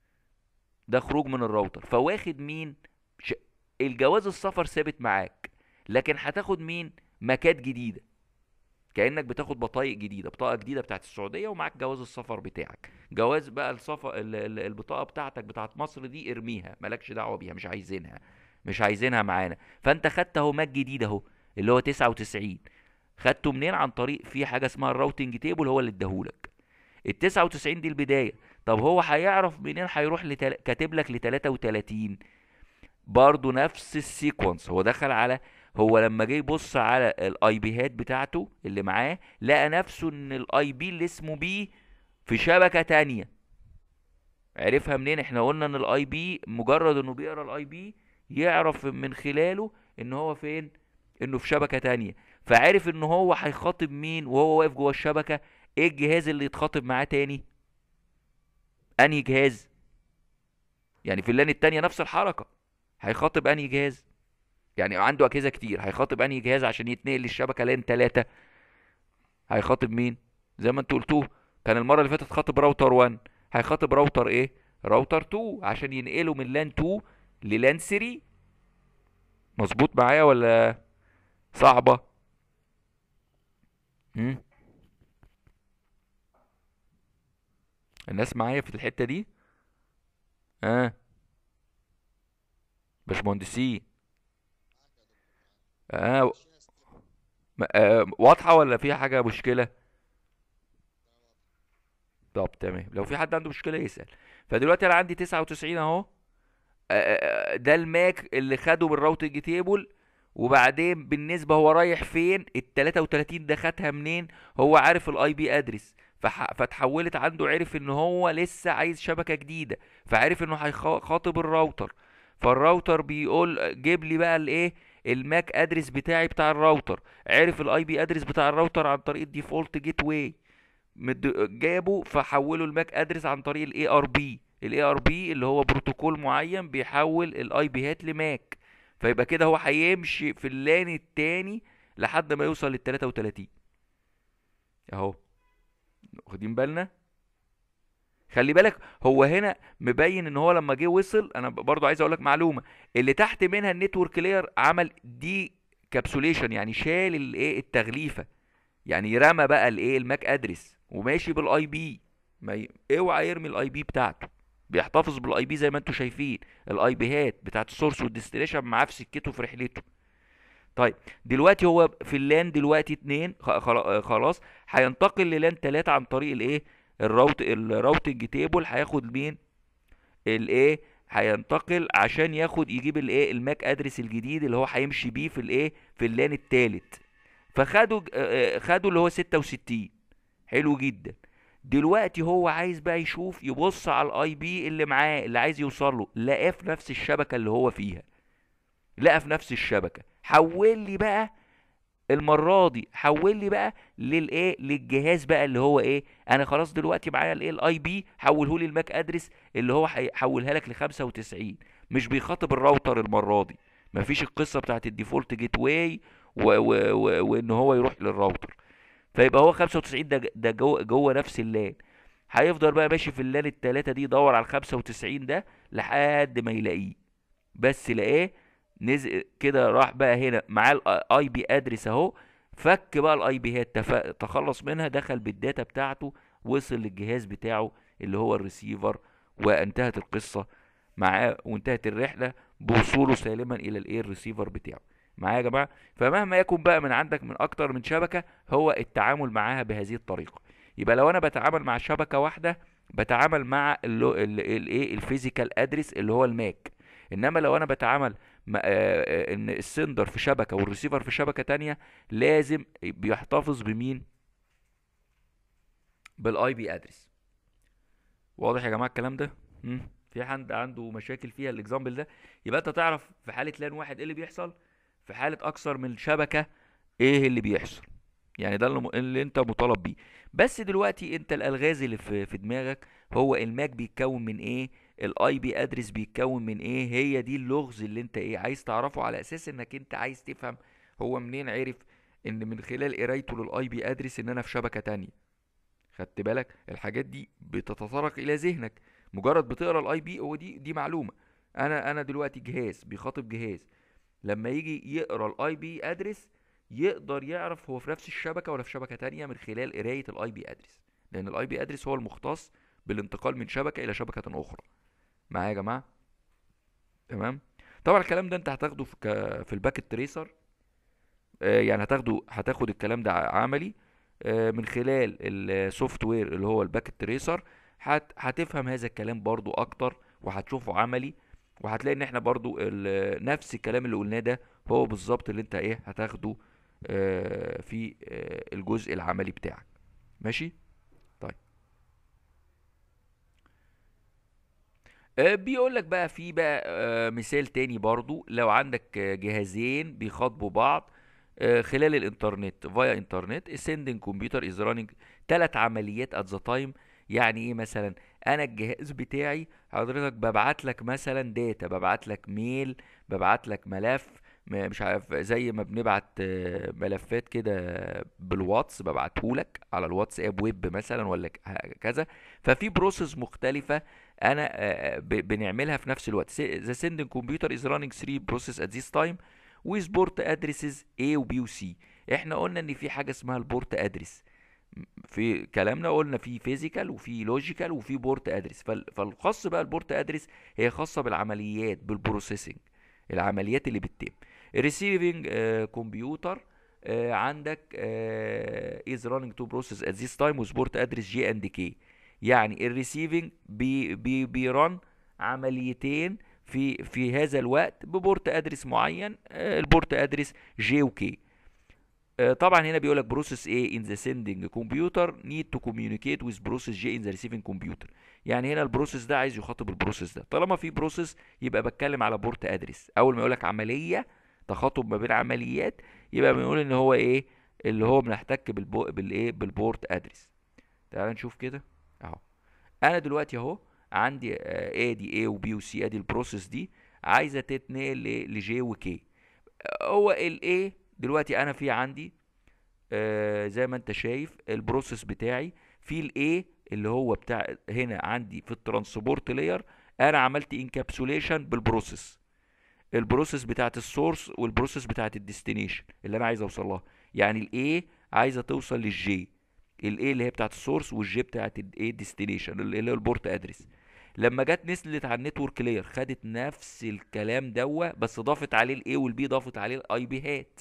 ده خروج من الراوتر فواخد مين ش... الجواز السفر ثابت معاك لكن هتاخد مين مكات جديده كانك بتاخد بطايق جديده بطاقه جديده بتاعت السعوديه ومعاك جواز السفر بتاعك جواز بقى السفر ال- ال- البطاقه بتاعتك بتاعت مصر دي ارميها مالكش دعوه بيها مش عايزينها مش عايزينها معانا فانت خدت اهو ماك جديد اهو اللي هو 99 خدته منين عن طريق في حاجه اسمها الراوتنج تيبل هو اللي اداهولك ال 99 دي البدايه طب هو هيعرف منين هيروح لتل... كاتب لك ل 33 برضه نفس السيكونس هو دخل على هو لما جه يبص على الاي بيهات بتاعته اللي معاه لقى نفسه ان الاي بي اللي اسمه بي في شبكه تانية عرفها منين احنا قلنا ان الاي بي مجرد انه بيقرا الاي بي يعرف من خلاله ان هو فين انه في شبكه تانية فعرف ان هو هيخاطب مين وهو واقف جوه الشبكه ايه الجهاز اللي يتخاطب معاه تاني انهي جهاز يعني في اللان التانية نفس الحركه هيخاطب انهي جهاز يعني عنده اجهزه كتير هيخاطب انهي جهاز عشان يتنقل للشبكه لان ثلاثة هيخاطب مين زي ما انتوا قلتوه كان المره اللي فاتت خاطب راوتر 1 هيخاطب راوتر ايه راوتر 2 عشان ينقله من لان 2 للان 3 مظبوط معايا ولا صعبه مم؟ الناس معايا في الحته دي اه باشمهندسين اه م- آه، واضحه ولا فيها حاجه مشكله طب تمام لو في حد عنده مشكله يسال فدلوقتي انا عندي 99 اهو آه، آه، ده الماك اللي خده من راوتنج تيبل وبعدين بالنسبه هو رايح فين ال 33 ده خدها منين هو عارف الاي بي ادرس فح... فتحولت عنده عرف ان هو لسه عايز شبكه جديده فعرف انه هيخاطب الراوتر فالراوتر بيقول جيب لي بقى الايه الماك ادرس بتاعي بتاع الراوتر عرف الاي بي ادرس بتاع الراوتر عن طريق الديفولت جيت واي مد- جابه فحوله الماك ادرس عن طريق الاي ار بي الاي ار بي اللي هو بروتوكول معين بيحول الاي بي هات لماك فيبقى كده هو هيمشي في اللان التاني لحد ما يوصل لل 33 اهو واخدين بالنا خلي بالك هو هنا مبين ان هو لما جه وصل انا برضو عايز اقول لك معلومه اللي تحت منها النتورك لاير عمل دي كابسوليشن يعني شال الايه التغليفه يعني رمى بقى الايه الماك ادرس وماشي بالاي بي ما ي... اوعى يرمي الاي بي بتاعته بيحتفظ بالاي بي زي ما انتم شايفين الاي بيهات بتاعت السورس والديستليشن معاه في سكته في رحلته طيب دلوقتي هو في اللان دلوقتي اتنين خ- خلا- خلاص هينتقل للان تلاتة عن طريق الايه الراوت الراوتنج تيبل هياخد مين الايه هينتقل عشان ياخد يجيب الايه الماك ادرس الجديد اللي هو هيمشي بيه في الايه في اللان التالت فخدوا ج- آه، آه، خدوا اللي هو 66 حلو جدا دلوقتي هو عايز بقى يشوف يبص على الاي بي اللي معاه اللي عايز يوصل له لقاه في نفس الشبكه اللي هو فيها لقى في نفس الشبكه حول لي بقى المره دي حول لي بقى للايه للجهاز بقى اللي هو ايه انا خلاص دلوقتي معايا الايه الاي بي حوله لي الماك ادرس اللي هو هيحولها لك ل 95 مش بيخاطب الراوتر المره دي مفيش القصه بتاعت الديفولت جيت واي و- و- و- وان هو يروح للراوتر فيبقى هو 95 ده ده جوه جوه نفس اللان هيفضل بقى ماشي في اللان التلاتة دي يدور على ال 95 ده لحد ما يلاقيه بس لقاه نزل كده راح بقى هنا معاه الاي بي ادرس اهو فك بقى الاي بي هات تف- تخلص منها دخل بالداتا بتاعته وصل للجهاز بتاعه اللي هو الريسيفر وانتهت القصة معاه وانتهت الرحلة بوصوله سالما الى الايه الريسيفر بتاعه معايا يا جماعة فمهما يكن بقى من عندك من اكتر من شبكة هو التعامل معاها بهذه الطريقة يبقى لو انا بتعامل مع شبكة واحدة بتعامل مع الايه الفيزيكال ادرس اللي هو الماك انما لو انا بتعامل مع آه، آه، ان السندر في شبكة والريسيفر في شبكة تانية لازم بيحتفظ بمين بالاي بي ادرس واضح يا جماعة الكلام ده مم. في حد عنده مشاكل فيها الاكزامبل ده يبقى انت تعرف في حالة لان واحد ايه اللي بيحصل في حالة اكثر من شبكة ايه اللي بيحصل يعني ده اللي, م- اللي انت مطالب بيه بس دلوقتي انت الالغاز اللي في, في دماغك هو الماك بيتكون من ايه الاي بي ادرس بيتكون من ايه هي دي اللغز اللي انت ايه عايز تعرفه على اساس انك انت عايز تفهم هو منين عرف ان من خلال قرايته للاي بي ادرس ان انا في شبكة تانية خدت بالك الحاجات دي بتتطرق الى ذهنك مجرد بتقرا الاي بي هو دي دي معلومه انا انا دلوقتي جهاز بيخاطب جهاز لما يجي يقرا الاي بي ادرس يقدر يعرف هو في نفس الشبكه ولا في شبكه تانية من خلال قرايه الاي بي ادرس لان الاي بي ادرس هو المختص بالانتقال من شبكه الى شبكه اخرى معايا يا جماعه تمام طبعا الكلام ده انت هتاخده في ك... في الباكت تريسر آه، يعني هتاخده هتاخد الكلام ده ع- عملي آه، من خلال السوفت وير اللي هو الباكت تريسر هت- هتفهم هذا الكلام برضو اكتر وهتشوفه عملي وهتلاقي ان احنا برضو ال- نفس الكلام اللي قلناه ده هو بالظبط اللي انت ايه هتاخده آه، في آه، الجزء العملي بتاعك ماشي طيب بيقول لك بقى في بقى آه، مثال تاني برضو لو عندك آه، جهازين بيخاطبوا بعض آه، خلال الانترنت فايا انترنت sending كمبيوتر از راننج ثلاث عمليات ات ذا تايم يعني ايه مثلا انا الجهاز بتاعي حضرتك ببعت لك مثلا داتا ببعت لك ميل ببعت لك ملف م- مش عارف زي ما بنبعت آه، ملفات كده بالواتس ببعته لك على الواتساب ويب مثلا ولا ك- كذا ففي بروسيس مختلفة انا آه، ب- بنعملها في نفس الوقت the sending computer is running three process at this time with port addresses A و B و C احنا قلنا ان في حاجة اسمها البورت ادرس في كلامنا قلنا في فيزيكال وفي لوجيكال وفي بورت ادرس فالخاص بقى البورت ادرس هي خاصة بالعمليات بالبروسيسنج العمليات اللي بتتم الريسيفنج كمبيوتر عندك uh, is running two process at this time with port address J and K يعني الريسيفنج بي بي بيرن عمليتين في في هذا الوقت ببورت ادرس معين آه، البورت ادرس جي وكي طبعا هنا بيقول لك بروسيس A in the sending computer need to communicate with process J in the receiving computer يعني هنا البروسيس ده عايز يخاطب البروسيس ده طالما في بروسيس يبقى بتكلم على بورت ادرس اول ما يقول لك عمليه تخاطب ما بين عمليات يبقى بنقول ان هو ايه اللي هو بنحتك بالبو... بالايه بالبورت ادرس تعال نشوف كده اهو انا دلوقتي اهو عندي آه، ادي A وبي وسي ادي البروسيس دي عايزه تتنقل ل- لجي وكي هو الاي دلوقتي انا في عندي آه، زي ما انت شايف البروسيس بتاعي في الاي اللي هو بتاع هنا عندي في الترانسبورت لاير انا عملت انكابسوليشن بالبروسيس البروسيس بتاعت السورس والبروسيس بتاعت الديستنيشن اللي انا عايز اوصل لها يعني الاي عايزه توصل للجي الاي اللي هي بتاعت السورس والجي بتاعت الايه ديستنيشن اللي هي البورت ادرس لما جت نزلت على النتورك لاير خدت نفس الكلام دوا بس ضافت عليه الاي والبي ضافت عليه الاي بي هات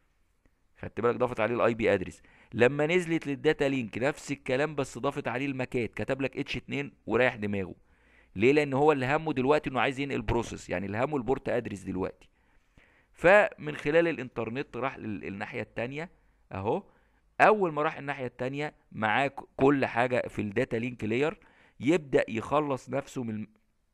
خدت بالك ضافت عليه الاي بي ادرس لما نزلت للداتا لينك نفس الكلام بس ضافت عليه المكات كتب لك اتش 2 وريح دماغه ليه لان هو اللي همه دلوقتي انه عايز ينقل بروسيس يعني اللي همه البورت ادرس دلوقتي فمن خلال الانترنت راح لل- الناحيه التانية اهو اول ما راح الناحيه التانية معاه ك- كل حاجه في الداتا لينك لاير يبدا يخلص نفسه من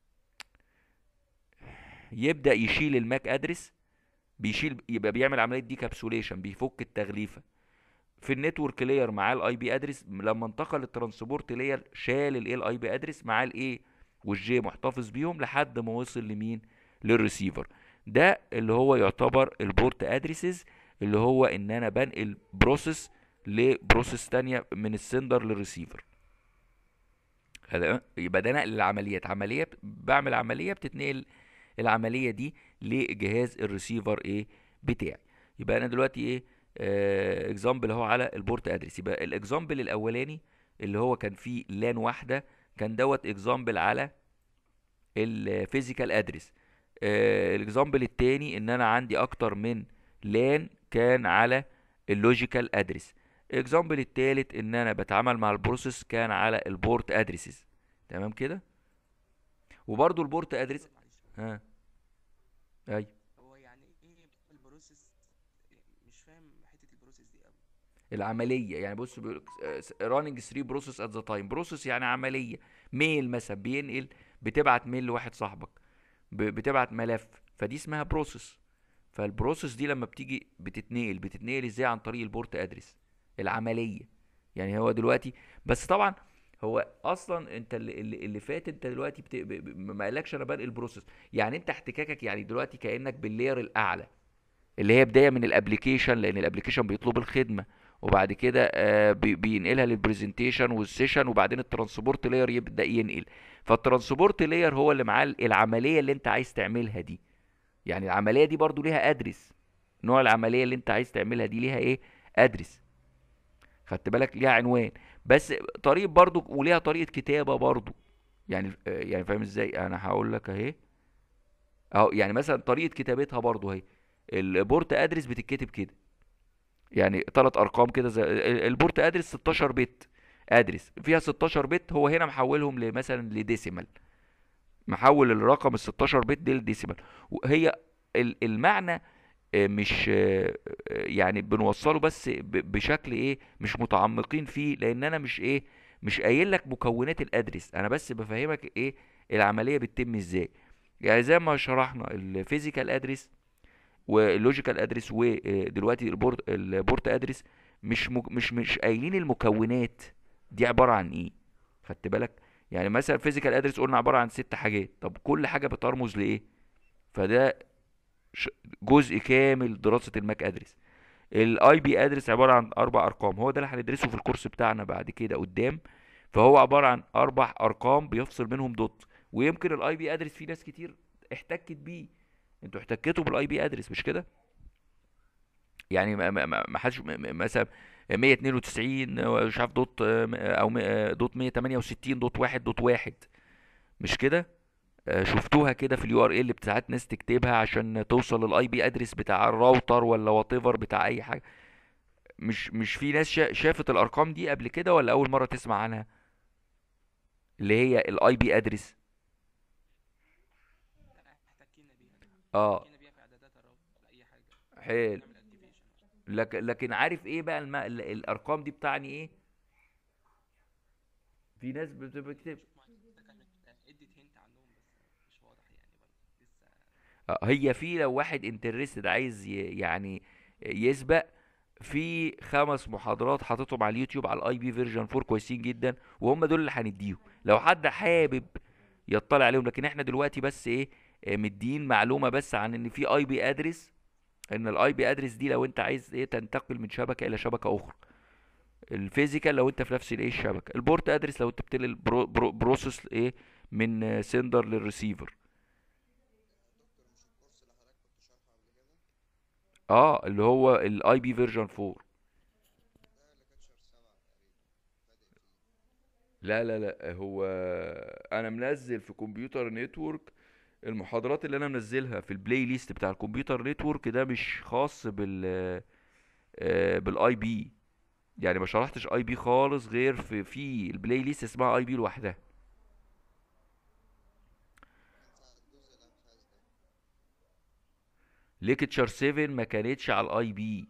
يبدا يشيل الماك ادرس بيشيل يبقى بيعمل عمليه دي كابسوليشن بيفك التغليفه في النتورك لاير معاه الاي بي ادرس لما انتقل الترانسبورت لاير شال الايه الاي بي ادرس معاه الايه والجي محتفظ بيهم لحد ما وصل لمين للريسيفر ده اللي هو يعتبر البورت ادريسز اللي هو ان انا بنقل بروسيس لبروسيس تانية من السندر للريسيفر هذا- يبقى ده نقل العمليات عملية بت- بعمل عملية بتتنقل العملية دي لجهاز الريسيفر ايه بتاعي يبقى انا دلوقتي ايه اكزامبل اهو على البورت ادرس يبقى الاكزامبل الاولاني اللي هو كان فيه لان واحدة كان دوت اكزامبل على الفيزيكال ادرس الاكزامبل التاني ان انا عندي اكتر من لان كان على اللوجيكال ادرس الاكزامبل التالت ان انا بتعامل مع البروسيس كان على البورت ادرسز تمام كده وبرضو البورت ادرس معلش ها اي هو يعني ايه البروسيس مش فاهم حته البروسيس دي قوي العمليه يعني بص راننج 3 بروسيس ات ذا تايم بروسيس يعني عمليه ميل مثلا بينقل بتبعت ميل لواحد صاحبك ب- بتبعت ملف فدي اسمها بروسيس فالبروسيس دي لما بتيجي بتتنقل بتتنقل ازاي عن طريق البورت ادرس العمليه يعني هو دلوقتي بس طبعا هو اصلا انت اللي, اللي اللي فات انت دلوقتي بت... ب... ب... ما قالكش انا بنقل بروسيس يعني انت احتكاكك يعني دلوقتي كانك باللاير الاعلى اللي هي بدايه من الابليكيشن لان الابليكيشن بيطلب الخدمه وبعد كده آه، بي- بينقلها للبرزنتيشن والسيشن وبعدين الترانسبورت لاير يبدا ينقل فالترانسبورت لاير هو اللي معاه العمليه اللي انت عايز تعملها دي يعني العمليه دي برضو ليها ادرس نوع العمليه اللي انت عايز تعملها دي ليها ايه ادرس خدت بالك ليها عنوان بس طريقه برضو وليها طريقه كتابه برضو يعني آه، يعني فاهم ازاي انا هقول لك اهي اهو يعني مثلا طريقه كتابتها برضو اهي البورت ادرس بتتكتب كده يعني ثلاث ارقام كده زي ال- البورت ادرس 16 بت ادرس فيها 16 بت هو هنا محولهم لمثلا لديسيمال محول الرقم ال 16 بت دي لديسيمال وهي ال- المعنى آه، مش آه، آه، يعني بنوصله بس ب- بشكل ايه مش متعمقين فيه لان انا مش ايه مش قايل لك مكونات الادرس انا بس بفهمك ايه العمليه بتتم ازاي يعني زي ما شرحنا الفيزيكال ادرس واللوجيكال ادرس ودلوقتي البورت البورت ادرس مش مك مش مش قايلين المكونات دي عباره عن ايه خدت بالك يعني مثلا فيزيكال ادرس قلنا عباره عن ست حاجات طب كل حاجه بترمز لايه فده ش- جزء كامل دراسه الماك ادرس الاي بي ادرس عباره عن اربع ارقام هو ده اللي هندرسه في الكورس بتاعنا بعد كده قدام فهو عباره عن اربع ارقام بيفصل منهم دوت ويمكن الاي بي ادرس في ناس كتير احتكت بيه انتوا احتكيتوا بالاي بي ادرس مش كده يعني ما ما ما ما حدش م- م- مثلا 192 مش عارف دوت آه، م- او م- آه، دوت 168 دوت واحد دوت واحد مش كده آه، شفتوها كده في اليو ار ال بتاعت ناس تكتبها عشان توصل للاي بي ادرس بتاع الراوتر ولا وات ايفر بتاع اي حاجه مش مش في ناس شا- شافت الارقام دي قبل كده ولا اول مره تسمع عنها اللي هي الاي بي ادرس لا احتكينا بيها اه احتكينا بيها في اعدادات الراوتر ولا اي حاجه حلو نعمل اكتيفيشن لكن لكن عارف ايه بقى الم... ال- الارقام دي بتعني ايه في ناس بت- بتكتب ده كانت ادت هنت عنهم بس مش واضح يعني برضه لسه آه، هي في لو واحد انترستد عايز ي... يعني يسبق في خمس محاضرات حاططهم على اليوتيوب على الاي بي فيرجن 4 كويسين جدا وهم دول اللي هنديهم لو حد حابب يطلع عليهم لكن احنا دلوقتي بس ايه آه، مدين معلومه بس عن ان في اي بي ادرس ان الاي بي ادرس دي لو انت عايز ايه تنتقل من شبكه الى شبكه اخرى الفيزيكال لو انت في نفس الايه الشبكه البورت ادرس لو انت بتنقل برو برو بروسيس ايه من سندر للريسيفر اه اللي هو الاي بي فيرجن 4 لا لا لا هو انا منزل في كمبيوتر نتورك المحاضرات اللي انا منزلها في البلاي ليست بتاع الكمبيوتر نتورك ده مش خاص بال آه، بالاي بي يعني ما شرحتش اي بي خالص غير في في البلاي ليست اسمها اي بي لوحدها ليكتشر 7 ما كانتش على الاي بي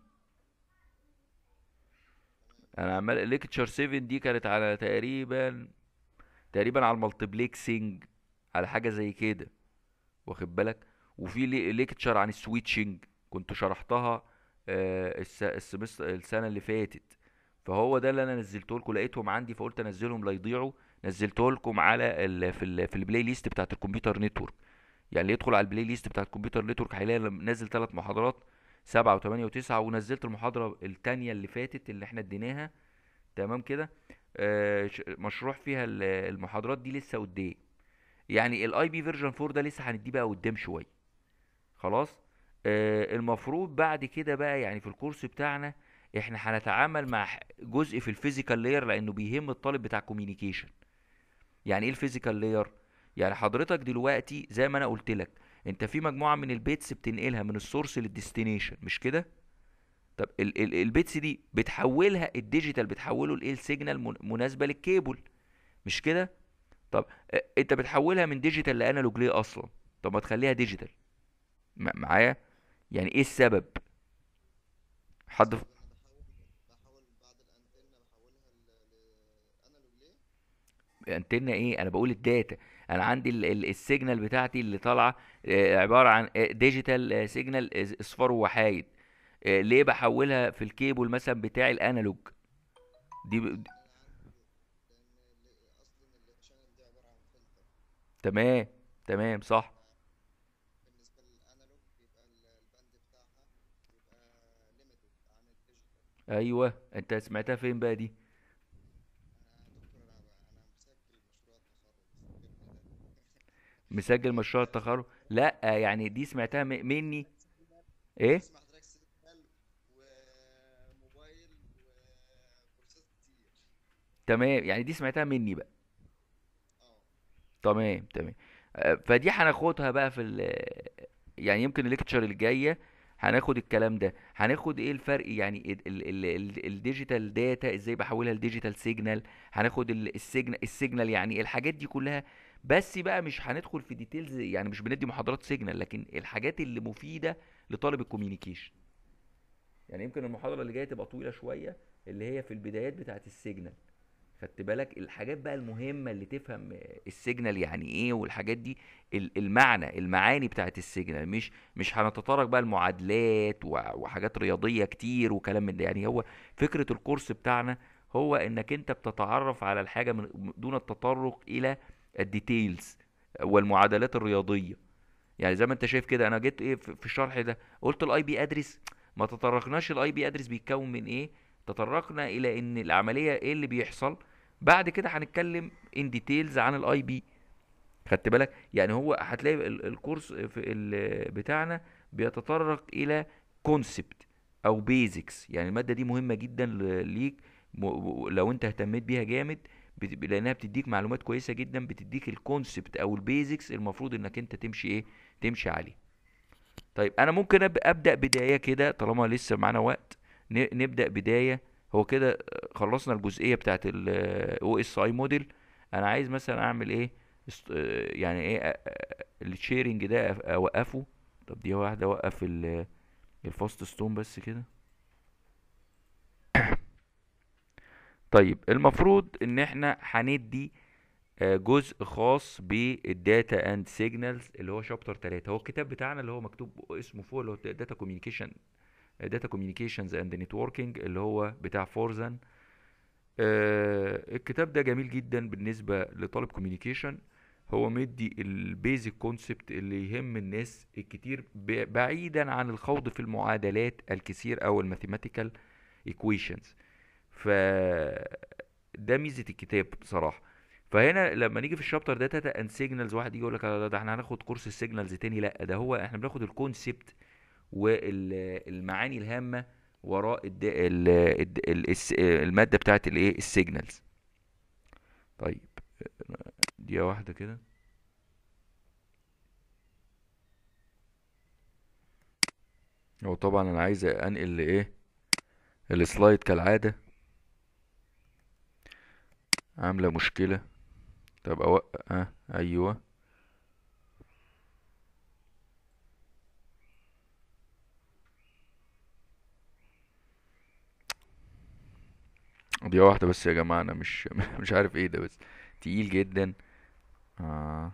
انا عمال ليكتشر 7 دي كانت على تقريبا تقريبا على المالتيبلكسنج على حاجه زي كده واخد بالك وفي ليكتشر عن السويتشنج كنت شرحتها آه، الس- السمس السنه اللي فاتت فهو ده اللي انا نزلته لكم لقيتهم عندي فقلت انزلهم لا يضيعوا نزلته لكم على ال في ال في البلاي ليست بتاعت الكمبيوتر نتورك يعني اللي يدخل على البلاي ليست بتاعت الكمبيوتر نتورك هيلاقي لما نزل ثلاث محاضرات سبعة وثمانية وتسعة ونزلت المحاضرة التانية اللي فاتت اللي احنا اديناها تمام كده آه، ش- مشروع فيها ال- المحاضرات دي لسه قدام يعني الاي بي فيرجن 4 ده لسه هنديه بقى قدام شويه خلاص آه المفروض بعد كده بقى يعني في الكورس بتاعنا احنا هنتعامل مع ح- جزء في الفيزيكال لاير لانه بيهم الطالب بتاع كوميونيكيشن يعني ايه الفيزيكال لاير يعني حضرتك دلوقتي زي ما انا قلت لك انت في مجموعه من البيتس بتنقلها من السورس للديستنيشن مش كده طب ال ال البيتس دي بتحولها الديجيتال بتحوله لايه السيجنال من- مناسبه للكيبل مش كده طب آه، انت بتحولها من ديجيتال لانالوج ليه اصلا طب ما تخليها ديجيتال م- معايا يعني ايه السبب حد ف- بحول بعد الانتنه بحولها لانالوج ليه انتنا ايه انا بقول الداتا انا عندي ال- ال- السيجنال بتاعتي اللي طالعه آه، عباره عن ديجيتال سيجنال اصفار وحايد آه، ليه بحولها في الكيبل مثلا بتاعي الانالوج دي ب... لان ال- اصلا الشانل دي عباره عن فلتر تمام تمام صح بالنسبه للانالوج بيبقى ال- الباند بتاعها بيبقى ليميتد عن الديجيتال ايوه انت سمعتها فين بقى دي انا دكتور انا ب- انا مسجل مشروع التخرج الترم ده مسجل مشروع التخرج لا يعني دي سمعتها م- مني ايه اسمع حضرتك سيجنال وموبايل وبروسيس كتير تمام يعني دي سمعتها مني بقى اه تمام تمام آه، فدي هناخدها بقى في ال يعني يمكن الليكتشر الجايه هناخد الكلام ده هناخد ايه الفرق يعني الديجيتال داتا ازاي بحولها لديجيتال سيجنال هناخد السيجنال السيجنال يعني إيه؟ الحاجات دي كلها بس بقى مش هندخل في ديتيلز يعني مش بندي محاضرات سيجنال لكن الحاجات اللي مفيدة لطالب الكوميونيكيشن يعني يمكن المحاضرة اللي جاية تبقى طويلة شوية اللي هي في البدايات بتاعت السيجنال خدت بالك الحاجات بقى المهمة اللي تفهم السيجنال يعني ايه والحاجات دي ال- المعنى المعاني بتاعت السيجنال مش مش هنتطرق بقى المعادلات وحاجات رياضية كتير وكلام من ده يعني هو فكرة الكورس بتاعنا هو انك انت بتتعرف على الحاجة من دون التطرق الى الديتيلز والمعادلات الرياضية يعني زي ما انت شايف كده انا جيت ايه في الشرح ده قلت الاي بي ادرس ما تطرقناش الاي بي ادرس بيتكون من ايه تطرقنا الى ان العملية ايه اللي بيحصل بعد كده هنتكلم ان ديتيلز عن الاي بي خدت بالك يعني هو هتلاقي الكورس في بتاعنا بيتطرق الى كونسبت او بيزكس يعني الماده دي مهمه جدا ليك لو انت اهتميت بيها جامد لانها بتديك معلومات كويسه جدا بتديك الكونسبت او البيزكس المفروض انك انت تمشي ايه تمشي عليه طيب انا ممكن ابدا بدايه كده طالما لسه معانا وقت نبدا بدايه هو كده خلصنا الجزئيه بتاعت الاو اس اي موديل انا عايز مثلا اعمل ايه يعني ايه الشيرنج ده اوقفه طب دي واحده اوقف الفاست ستون بس كده طيب المفروض ان احنا هندي جزء خاص بالداتا اند سيجنالز اللي هو شابتر 3 هو الكتاب بتاعنا اللي هو مكتوب اسمه فوق اللي هو داتا كوميونيكيشن داتا كوميونيكيشنز اند نتوركينج اللي هو بتاع فورزان آه الكتاب ده جميل جدا بالنسبة لطالب كوميونيكيشن هو مدي البيزك كونسبت اللي يهم الناس الكتير بعيدا عن الخوض في المعادلات الكثير او الماثيماتيكال ايكويشنز ف ده ميزة الكتاب بصراحة فهنا لما نيجي في الشابتر ده داتا اند سيجنالز واحد يجي يقول لك ده احنا هناخد كورس السيجنالز تاني لا ده هو احنا بناخد الكونسبت والمعاني الهامه وراء الد... ال... ال... الماده بتاعت الايه السيجنالز طيب دقيقه واحده كده هو طبعا انا عايز انقل لايه السلايد كالعاده عامله مشكله طب اوقف اه ايوه دي واحدة بس يا جماعة انا مش مش عارف ايه ده بس تقيل جدا آه.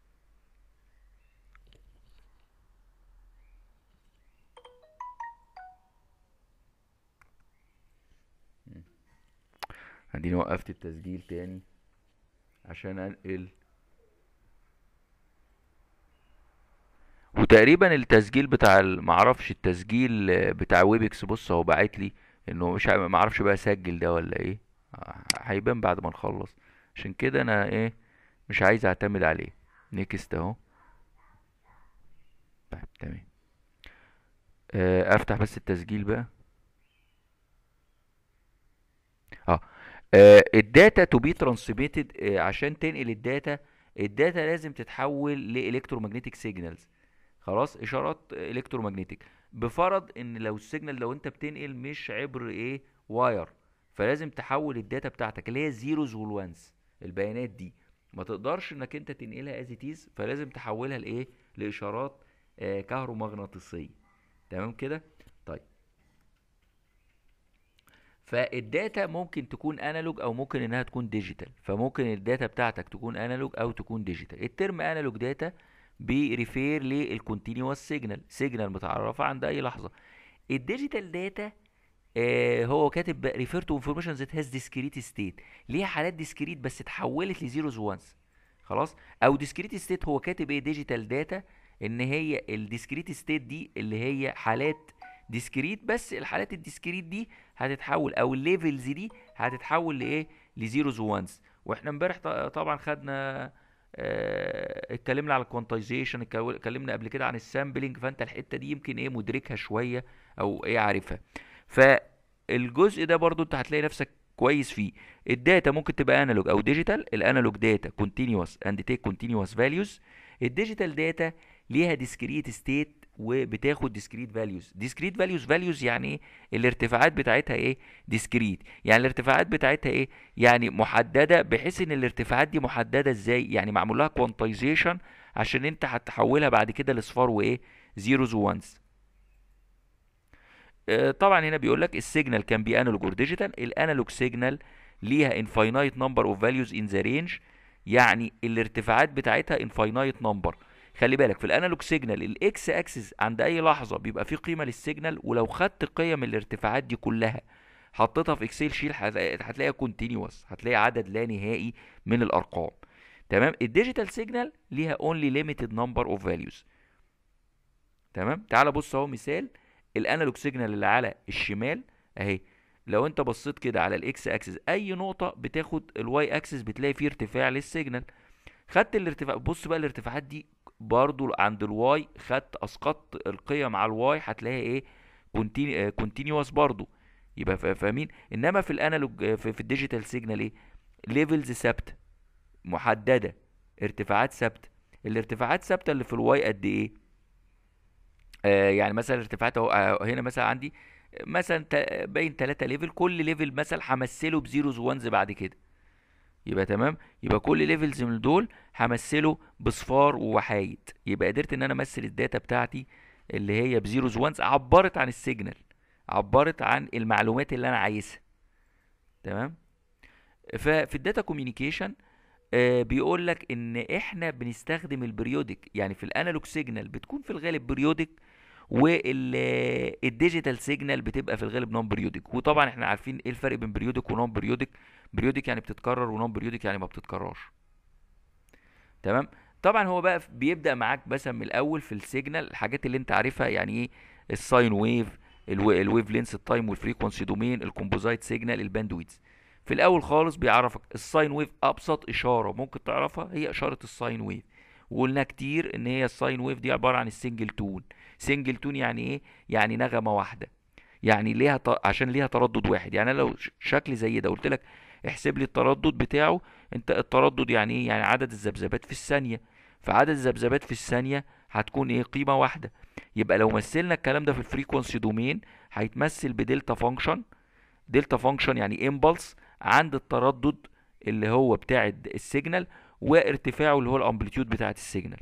اديني وقفت التسجيل تاني عشان انقل وتقريبا التسجيل بتاع معرفش التسجيل بتاع ويبكس بص هو باعت لي انه مش ما اعرفش بقى اسجل ده ولا ايه هيبان بعد ما نخلص عشان كده انا ايه مش عايز اعتمد عليه نيكست اهو طيب تمام افتح بس التسجيل بقى اه الداتا تو بي ترانسميتد عشان تنقل الداتا الداتا لازم تتحول لالكترومagnetic سيجنالز خلاص اشارات الكترومagnetic بفرض ان لو السيجنال لو انت بتنقل مش عبر ايه واير فلازم تحول الداتا بتاعتك اللي هي الزيروز والوانز البيانات دي ما تقدرش انك انت تنقلها از تيز فلازم تحولها لايه لاشارات آه كهرومغناطيسيه تمام كده طيب فالداتا ممكن تكون انالوج او ممكن انها تكون ديجيتال فممكن الداتا بتاعتك تكون انالوج او تكون ديجيتال الترم انالوج داتا بيريفير للكونتينوس سيجنال سيجنال متعرفه عند اي لحظه الديجيتال داتا آه هو كاتب ريفير تو انفورميشن ذات هاز ديسكريت ستيت ليها حالات ديسكريت بس اتحولت لزيروز وانز خلاص او ديسكريت ستيت هو كاتب ايه ديجيتال داتا ان هي الديسكريت ستيت دي اللي هي حالات ديسكريت بس الحالات الديسكريت دي هتتحول او الليفلز دي هتتحول لايه لزيروز وانز واحنا امبارح طبعا خدنا اه اتكلمنا على الكوانتايزيشن اتكلمنا قبل كده عن السامبلنج فانت الحته دي يمكن ايه مدركها شويه او ايه عارفها فالجزء ده برضو انت هتلاقي نفسك كويس فيه الداتا ممكن تبقى انالوج او ديجيتال الانالوج داتا كونتينوس اند تيك كونتينوس فاليوز الديجيتال داتا ليها ديسكريت ستيت وبتاخد discrete values discrete values values يعني ايه الارتفاعات بتاعتها ايه discrete يعني الارتفاعات بتاعتها ايه يعني محدده بحيث ان الارتفاعات دي محدده ازاي يعني معمول لها quantization عشان انت هتحولها بعد كده لاصفار وايه zeros وانز آه، طبعا هنا بيقول لك السيجنال كان بي انالوج اور ديجيتال الانالوج سيجنال ليها infinite number of values in the range يعني الارتفاعات بتاعتها infinite number خلي بالك في الانالوج سيجنال الاكس اكسس عند اي لحظه بيبقى فيه قيمه للسيجنال ولو خدت قيم الارتفاعات دي كلها حطيتها في اكسل شيل هت- هتلاقيها كونتينيوس هتلاقي عدد لا نهائي من الارقام تمام الديجيتال سيجنال ليها only limited number of values تمام تعال بص اهو مثال الانالوج سيجنال اللي على الشمال اهي لو انت بصيت كده على الاكس اكسس اي نقطه بتاخد الواي اكسس بتلاقي فيه ارتفاع للسيجنال خدت الارتفاع بص بقى الارتفاعات دي برضو عند الواي خدت اسقطت القيم على الواي هتلاقيها ايه كونتينيوس برضو يبقى فا- فاهمين انما في الانالوج آه، في, في الديجيتال سيجنال ايه ليفلز ثابته محدده ارتفاعات ثابته الارتفاعات ثابته اللي في الواي قد ايه آه يعني مثلا ارتفاعات اهو آه، هنا مثلا عندي مثلا تا- باين 3 ليفل كل ليفل مثلا همثله بزيروز وانز بعد كده يبقى تمام يبقى كل ليفلز من دول همثله بصفار ووحايد يبقى قدرت ان انا امثل الداتا بتاعتي اللي هي بزيروز وانز عبرت عن السيجنال عبرت عن المعلومات اللي انا عايزها تمام ففي الداتا كوميونيكيشن بيقول لك ان احنا بنستخدم البريودك يعني في الانالوج سيجنال بتكون في الغالب بريودك والديجيتال سيجنال بتبقى في الغالب نون بريودك وطبعا احنا عارفين ايه الفرق بين بريودك ونون بريودك بريودك يعني بتتكرر ونون بريودك يعني ما بتتكررش تمام طبعا هو بقى بيبدأ معاك مثلا من الاول في السيجنال الحاجات اللي انت عارفها يعني ايه الساين ويف الويف لينس التايم والفريكونسي دومين الكومبوزايت سيجنال الباندويدز في الاول خالص بيعرفك الساين ويف ابسط اشاره ممكن تعرفها هي اشاره الساين ويف وقلنا كتير ان هي الساين ويف دي عباره عن السنجل تون سنجل تون يعني ايه يعني نغمه واحده يعني ليها ط... عشان ليها تردد واحد يعني أنا لو ش- شكل زي ده قلت لك احسب لي التردد بتاعه انت التردد يعني ايه يعني عدد الذبذبات في الثانيه فعدد الذبذبات في الثانيه هتكون ايه قيمه واحده يبقى لو مثلنا الكلام ده في الفريكونسي دومين هيتمثل بدلتا فانكشن دلتا فانكشن يعني امبلس عند التردد اللي هو بتاع الد- السيجنال وارتفاعه اللي هو الامبليتيود بتاعت السيجنال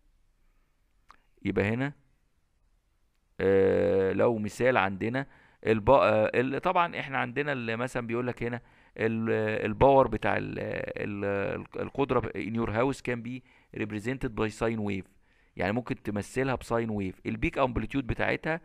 يبقى هنا آه لو مثال عندنا الب... آه ال- طبعا احنا عندنا اللي مثلا بيقول لك هنا ال- الباور بتاع ال... ال... القدره in your house can be represented by sine wave يعني ممكن تمثلها بساين ويف البيك امبليتيود بتاعتها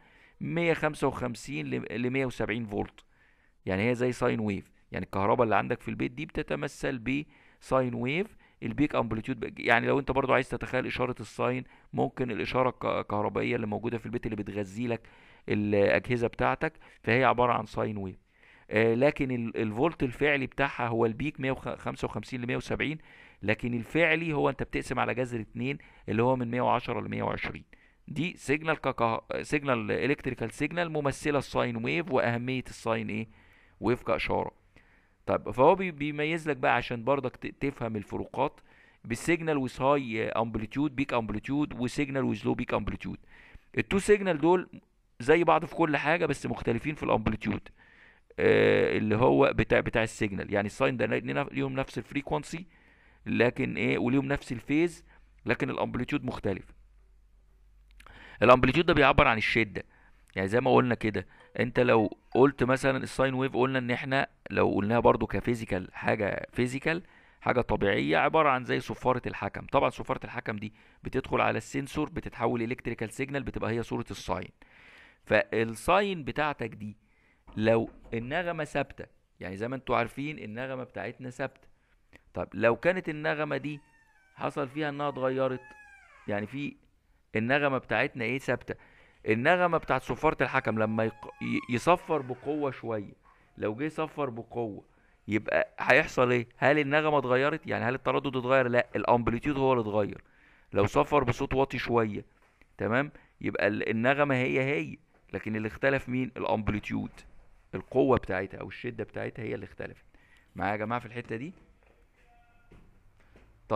155 ل 170 فولت يعني هي زي ساين ويف يعني الكهرباء اللي عندك في البيت دي بتتمثل بساين ويف البيك امبليتيود بق- يعني لو انت برضو عايز تتخيل اشاره الساين ممكن الاشاره الك- الكهربائيه اللي موجوده في البيت اللي بتغذي لك الاجهزه بتاعتك فهي عباره عن ساين ويف آه لكن ال- الفولت الفعلي بتاعها هو البيك 155 ل 170 لكن الفعلي هو انت بتقسم على جذر 2 اللي هو من 110 ل 120 دي سيجنال ككه... سيجنال الكتريكال سيجنال ممثله الساين ويف واهميه الساين ايه ويف كاشاره طب فهو بي- بيميز لك بقى عشان برضك ت- تفهم الفروقات بالسيجنال ويز هاي امبليتيود بيك امبليتيود وسيجنال ويز لو بيك امبليتيود التو سيجنال دول زي بعض في كل حاجه بس مختلفين في الامبليتيود آه اللي هو بتاع بتاع السيجنال يعني الساين ده ن- ليهم نفس الفريكونسي لكن ايه وليهم نفس الفيز لكن الامبليتيود مختلف الامبليتيود ده بيعبر عن الشده يعني زي ما قلنا كده انت لو قلت مثلا الساين ويف قلنا ان احنا لو قلناها برضو كفيزيكال حاجه فيزيكال حاجه طبيعيه عباره عن زي صفاره الحكم طبعا صفاره الحكم دي بتدخل على السنسور بتتحول الكتريكال سيجنال بتبقى هي صوره الساين فالساين بتاعتك دي لو النغمه ثابته يعني زي ما انتوا عارفين النغمه بتاعتنا ثابته طب لو كانت النغمه دي حصل فيها انها اتغيرت يعني في النغمه بتاعتنا ايه ثابته النغمه بتاعت صفاره الحكم لما يق... ي- يصفر بقوه شويه لو جه يصفر بقوه يبقى هيحصل ايه هل النغمه اتغيرت يعني هل التردد اتغير لا الامبليتيود هو اللي اتغير لو صفر بصوت واطي شويه تمام يبقى ال- النغمه هي هي لكن اللي اختلف مين الامبليتيود القوه بتاعتها او الشده بتاعتها هي اللي اختلفت معايا يا جماعه في الحته دي طيب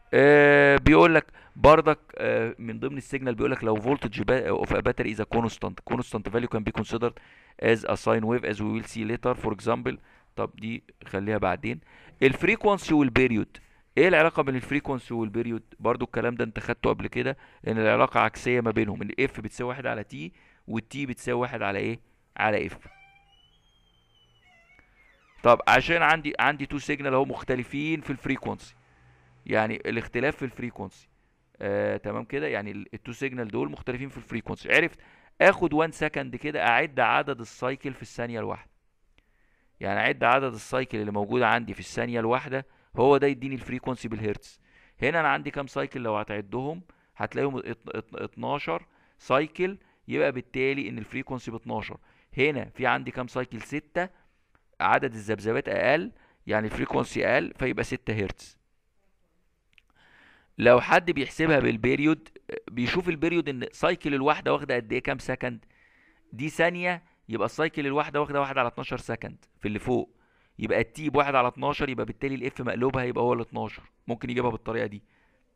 آه بيقول لك بردك آه من ضمن السيجنال بيقول لك لو voltage of a battery is a constant constant value can be considered as a sine wave as we will see later for example طب دي خليها بعدين الفريكونسي والبيريود ايه العلاقه بين الفريكونسي والبيريود برضو الكلام ده انت خدته قبل كده ان العلاقه عكسيه ما بينهم ان اف بتساوي واحد على تي والتي بتساوي واحد على ايه على اف طب عشان عندي عندي تو سيجنال اهو مختلفين في الفريكونسي يعني الاختلاف في الفريكونسي آه تمام كده يعني ال- التو سيجنال دول مختلفين في الفريكونسي عرفت اخد 1 سكند كده اعد عدد السايكل في الثانيه الواحده يعني اعد عدد السايكل اللي موجوده عندي في الثانيه الواحده هو ده يديني الفريكونسي بالهرتز هنا انا عندي كام سايكل لو هتعدهم هتلاقيهم ات- ات- 12 سايكل يبقى بالتالي ان الفريكونسي ب 12 هنا في عندي كام سايكل 6 عدد الذبذبات اقل يعني الفريكونسي اقل فيبقى 6 هرتز لو حد بيحسبها بالبيريود بيشوف البيريود ان سايكل الواحده واخده قد ايه كام سكند دي ثانيه يبقى السايكل الواحده واخده واحد على 12 سكند في اللي فوق يبقى التي بواحد على 12 يبقى بالتالي الاف مقلوبها يبقى هو ال 12 ممكن يجيبها بالطريقه دي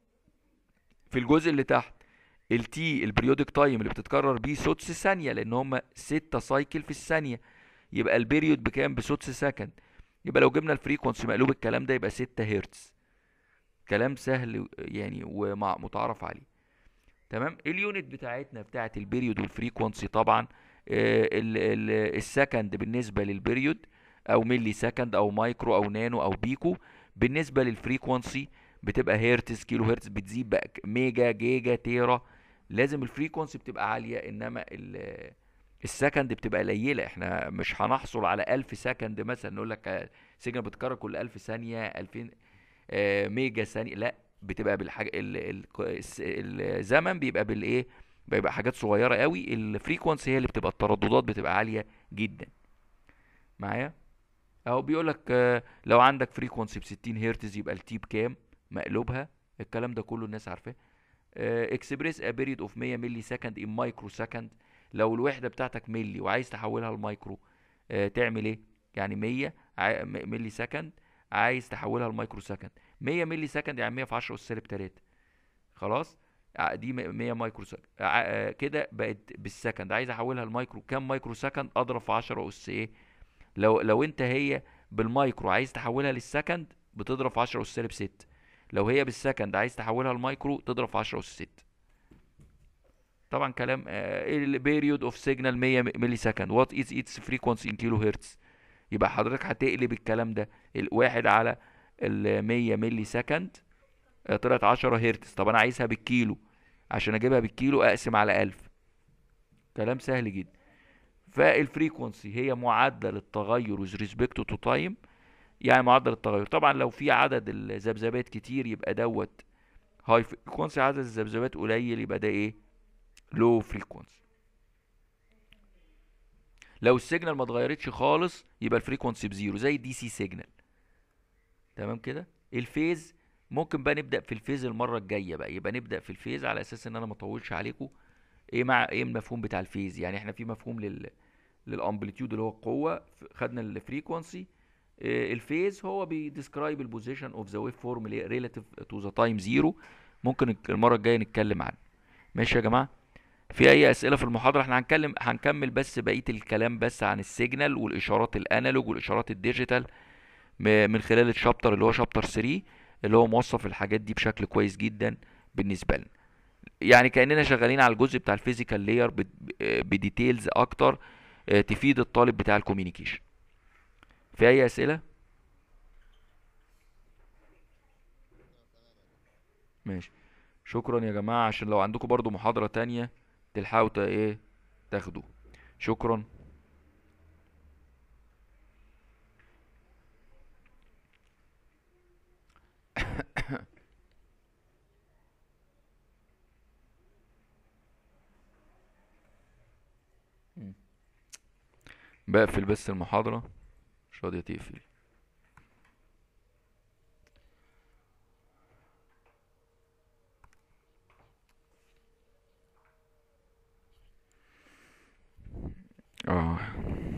في الجزء اللي تحت التي البريودك تايم اللي بتتكرر بيه سدس ثانيه لان هم 6 سايكل في الثانيه يبقى البيريود بكام بسدس سكند يبقى لو جبنا الفريكونسي مقلوب الكلام ده يبقى 6 هرتز كلام سهل يعني ومتعارف عليه تمام اليونت بتاعتنا بتاعت البيريود والفريكونسي طبعا آه، ال- ال- السكند بالنسبه للبيريود او ملي سكند او مايكرو او نانو او بيكو بالنسبه للفريكونسي بتبقى هرتز كيلو هرتز بتزيد بقى ك- ميجا جيجا تيرا لازم الفريكونسي بتبقى عاليه انما ال- السكند بتبقى قليله احنا مش هنحصل على 1000 سكند مثلا نقول لك آه، سيجنال بتتكرر كل 1000 ثانيه 2000 آه، ميجا ثانيه لا بتبقى بالحاجه ال- ال- الس- الزمن بيبقى بالايه بيبقى حاجات صغيره قوي الفريكونسي هي اللي بتبقى الترددات بتبقى عاليه جدا معايا اهو بيقول لك آه، لو عندك فريكونسي ب 60 هرتز يبقى التي بكام مقلوبها الكلام ده كله الناس عارفاه اكسبريس ا بيريد اوف 100 ملي سكند ان مايكرو سكند لو الوحده بتاعتك ملي وعايز تحولها لمايكرو آه، تعمل ايه يعني 100 ع- م- ملي سكند عايز تحولها لمايكرو سكند 100 ملي سكند يعني 100 في 10 اس سالب 3 خلاص ع- دي م- 100 مايكرو سكند ع- آه، كده بقت بالسكند عايز احولها لمايكرو كام مايكرو سكند اضرب في 10 اس ايه لو لو انت هي بالمايكرو عايز تحولها للسكند بتضرب في 10 اس سالب 6 لو هي بالسكند عايز تحولها لمايكرو تضرب في 10 اس 6 طبعا كلام البيريود اوف سيجنال 100 ملي سكند وات از اتس فريكونسي ان كيلو هرتز يبقى حضرتك هتقلب الكلام ده الواحد على ال 100 ملي سكند آه، طلعت 10 هرتز طب انا عايزها بالكيلو عشان اجيبها بالكيلو اقسم على 1000 كلام سهل جدا فالفريكونسي هي معدل التغير with respect to time يعني معدل التغير طبعا لو في عدد الذبذبات كتير يبقى دوت هاي فريكونسي عدد الذبذبات قليل يبقى ده ايه لو فريكونسي لو السيجنال ما اتغيرتش خالص يبقى الفريكونسي بزيرو زي الدي سي سيجنال تمام كده الفيز ممكن بقى نبدا في الفيز المره الجايه بقى يبقى نبدا في الفيز على اساس ان انا ما اطولش عليكم ايه مع ايه المفهوم بتاع الفيز يعني احنا في مفهوم لل للامبليتيود اللي هو القوه ف- خدنا الفريكونسي الفيز هو بيديسكرايب البوزيشن اوف ذا ويف فورم ريلاتيف تو ذا تايم زيرو ممكن الك- المره الجايه نتكلم عنه ماشي يا جماعه في اي اسئله في المحاضره احنا هنتكلم هنكمل بس بقيه الكلام بس عن السيجنال والاشارات الانالوج والاشارات الديجيتال م- من خلال الشابتر اللي هو شابتر 3 اللي هو موصف الحاجات دي بشكل كويس جدا بالنسبه لنا يعني كاننا شغالين على الجزء بتاع الفيزيكال لاير بديتيلز اكتر آه، تفيد الطالب بتاع الكوميونيكيشن في اي اسئله ماشي شكرا يا جماعه عشان لو عندكم برضو محاضره تانية تلحقوا تا- ايه تاخدوا شكرا بقفل بس المحاضره مش راضيه تقفل اه